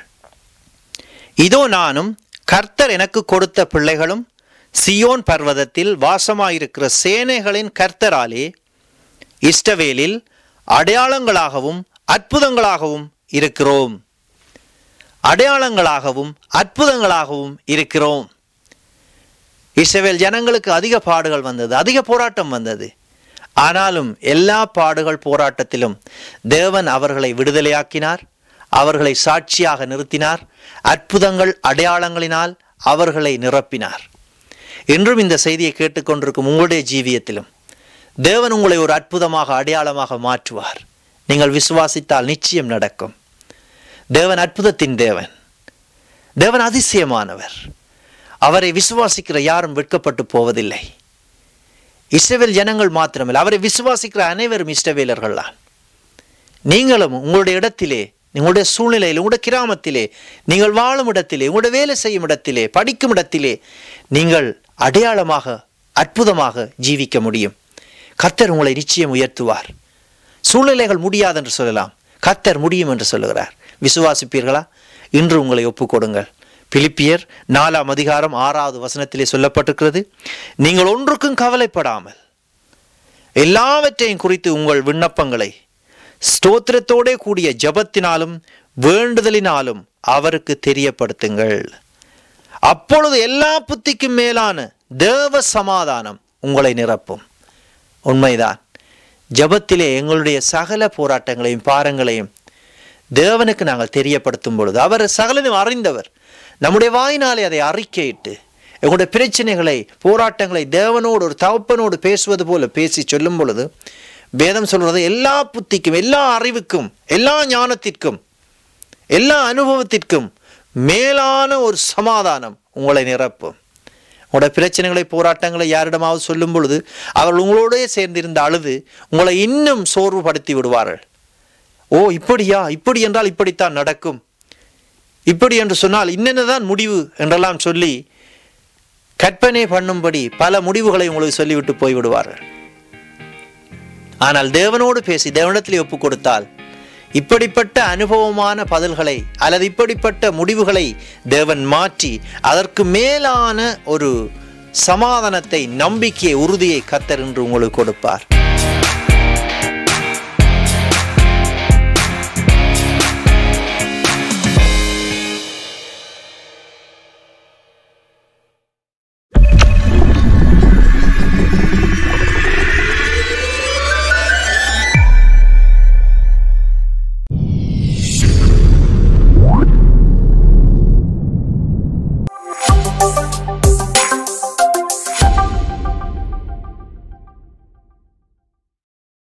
[SPEAKER 1] இதோ நானும் கர்த்தர் எனக்கு கொடுத்த பிள்ளைகளும் சியோன் பர்வதத்தில் வாசமாயிருக்கிற சேனைகளின் கர்த்தராலே இஷ்டவேலில் அடையாளங்களாகவும் அற்புதங்களாகவும் இருக்கிறோம் அடையாளங்களாகவும் அற்புதங்களாகவும் இருக்கிறோம் இஸ்ரவேல் ஜனங்களுக்கு அதிக பாடுகள் வந்தது அதிக போராட்டம் வந்தது ஆனாலும் எல்லா பாடுகள் போராட்டத்திலும் தேவன் அவர்களை விடுதலையாக்கினார் அவர்களை சாட்சியாக நிறுத்தினார் அற்புதங்கள் அடையாளங்களினால் அவர்களை நிரப்பினார் இன்றும் இந்த செய்தியை கேட்டுக்கொண்டிருக்கும் உங்களுடைய ஜீவியத்திலும் தேவன் உங்களை ஒரு அற்புதமாக அடையாளமாக மாற்றுவார் நீங்கள் விசுவாசித்தால் நிச்சயம் நடக்கும் தேவன் அற்புதத்தின் தேவன் தேவன் அதிசயமானவர் அவரை விசுவாசிக்கிற யாரும் வெட்கப்பட்டு போவதில்லை இஸ்ரவேல் ஜனங்கள் மாத்திரமில்லை அவரை விசுவாசிக்கிற அனைவரும் இஷ்டவேலர்கள் தான் நீங்களும் உங்களுடைய இடத்திலே உங்களுடைய சூழ்நிலையில் உங்களுடைய கிராமத்திலே நீங்கள் வாழும் இடத்திலே உங்களுடைய வேலை செய்யும் இடத்திலே படிக்கும் இடத்திலே நீங்கள் அடையாளமாக அற்புதமாக ஜீவிக்க முடியும் கர்த்தர் உங்களை நிச்சயம் உயர்த்துவார் சூழ்நிலைகள் முடியாது என்று சொல்லலாம் கர்த்தர் முடியும் என்று சொல்லுகிறார் விசுவாசிப்பீர்களா இன்று உங்களை ஒப்புக்கொடுங்கள் பிலிப்பியர் நாலாம் அதிகாரம் ஆறாவது வசனத்திலே சொல்லப்பட்டிருக்கிறது நீங்கள் ஒன்றுக்கும் கவலைப்படாமல் எல்லாவற்றையும் குறித்து உங்கள் விண்ணப்பங்களை ஸ்தோத்திரத்தோடே கூடிய ஜபத்தினாலும் வேண்டுதலினாலும் அவருக்கு தெரியப்படுத்துங்கள் அப்பொழுது எல்லா புத்திக்கும் மேலான தேவ சமாதானம் உங்களை நிரப்பும் உண்மைதான் ஜபத்திலே எங்களுடைய சகல போராட்டங்களையும் பாரங்களையும் தேவனுக்கு நாங்கள் தெரியப்படுத்தும் பொழுது அவர் சகலனும் அறிந்தவர் நம்முடைய வாயினாலே அதை அறிக்கையிட்டு எங்களுடைய பிரச்சனைகளை போராட்டங்களை தேவனோடு ஒரு தகப்பனோடு பேசுவது போல பேசி சொல்லும் பொழுது வேதம் சொல்றது எல்லா புத்திக்கும் எல்லா அறிவுக்கும் எல்லா ஞானத்திற்கும் எல்லா அனுபவத்திற்கும் மேலான ஒரு சமாதானம் உங்களை நிரப்பும் உங்களுடைய பிரச்சனைகளை போராட்டங்களை யாரிடமாவது சொல்லும் பொழுது அவர்கள் உங்களோடே சேர்ந்திருந்த அழுது உங்களை இன்னும் சோர்வுபடுத்தி விடுவார்கள் ஓ இப்படியா இப்படி என்றால் இப்படித்தான் நடக்கும் இப்படி என்று சொன்னால் இன்னென்னதான் முடிவு என்றெல்லாம் சொல்லி கற்பனை பண்ணும்படி பல முடிவுகளை உங்களுக்கு சொல்லிவிட்டு போய்விடுவார்கள் ஆனால் தேவனோடு பேசி தேவனிடத்தில் ஒப்பு கொடுத்தால் இப்படிப்பட்ட அனுபவமான பதில்களை அல்லது இப்படிப்பட்ட முடிவுகளை தேவன் மாற்றி அதற்கு மேலான ஒரு சமாதானத்தை நம்பிக்கையை உறுதியை கத்தர் என்று உங்களுக்கு கொடுப்பார்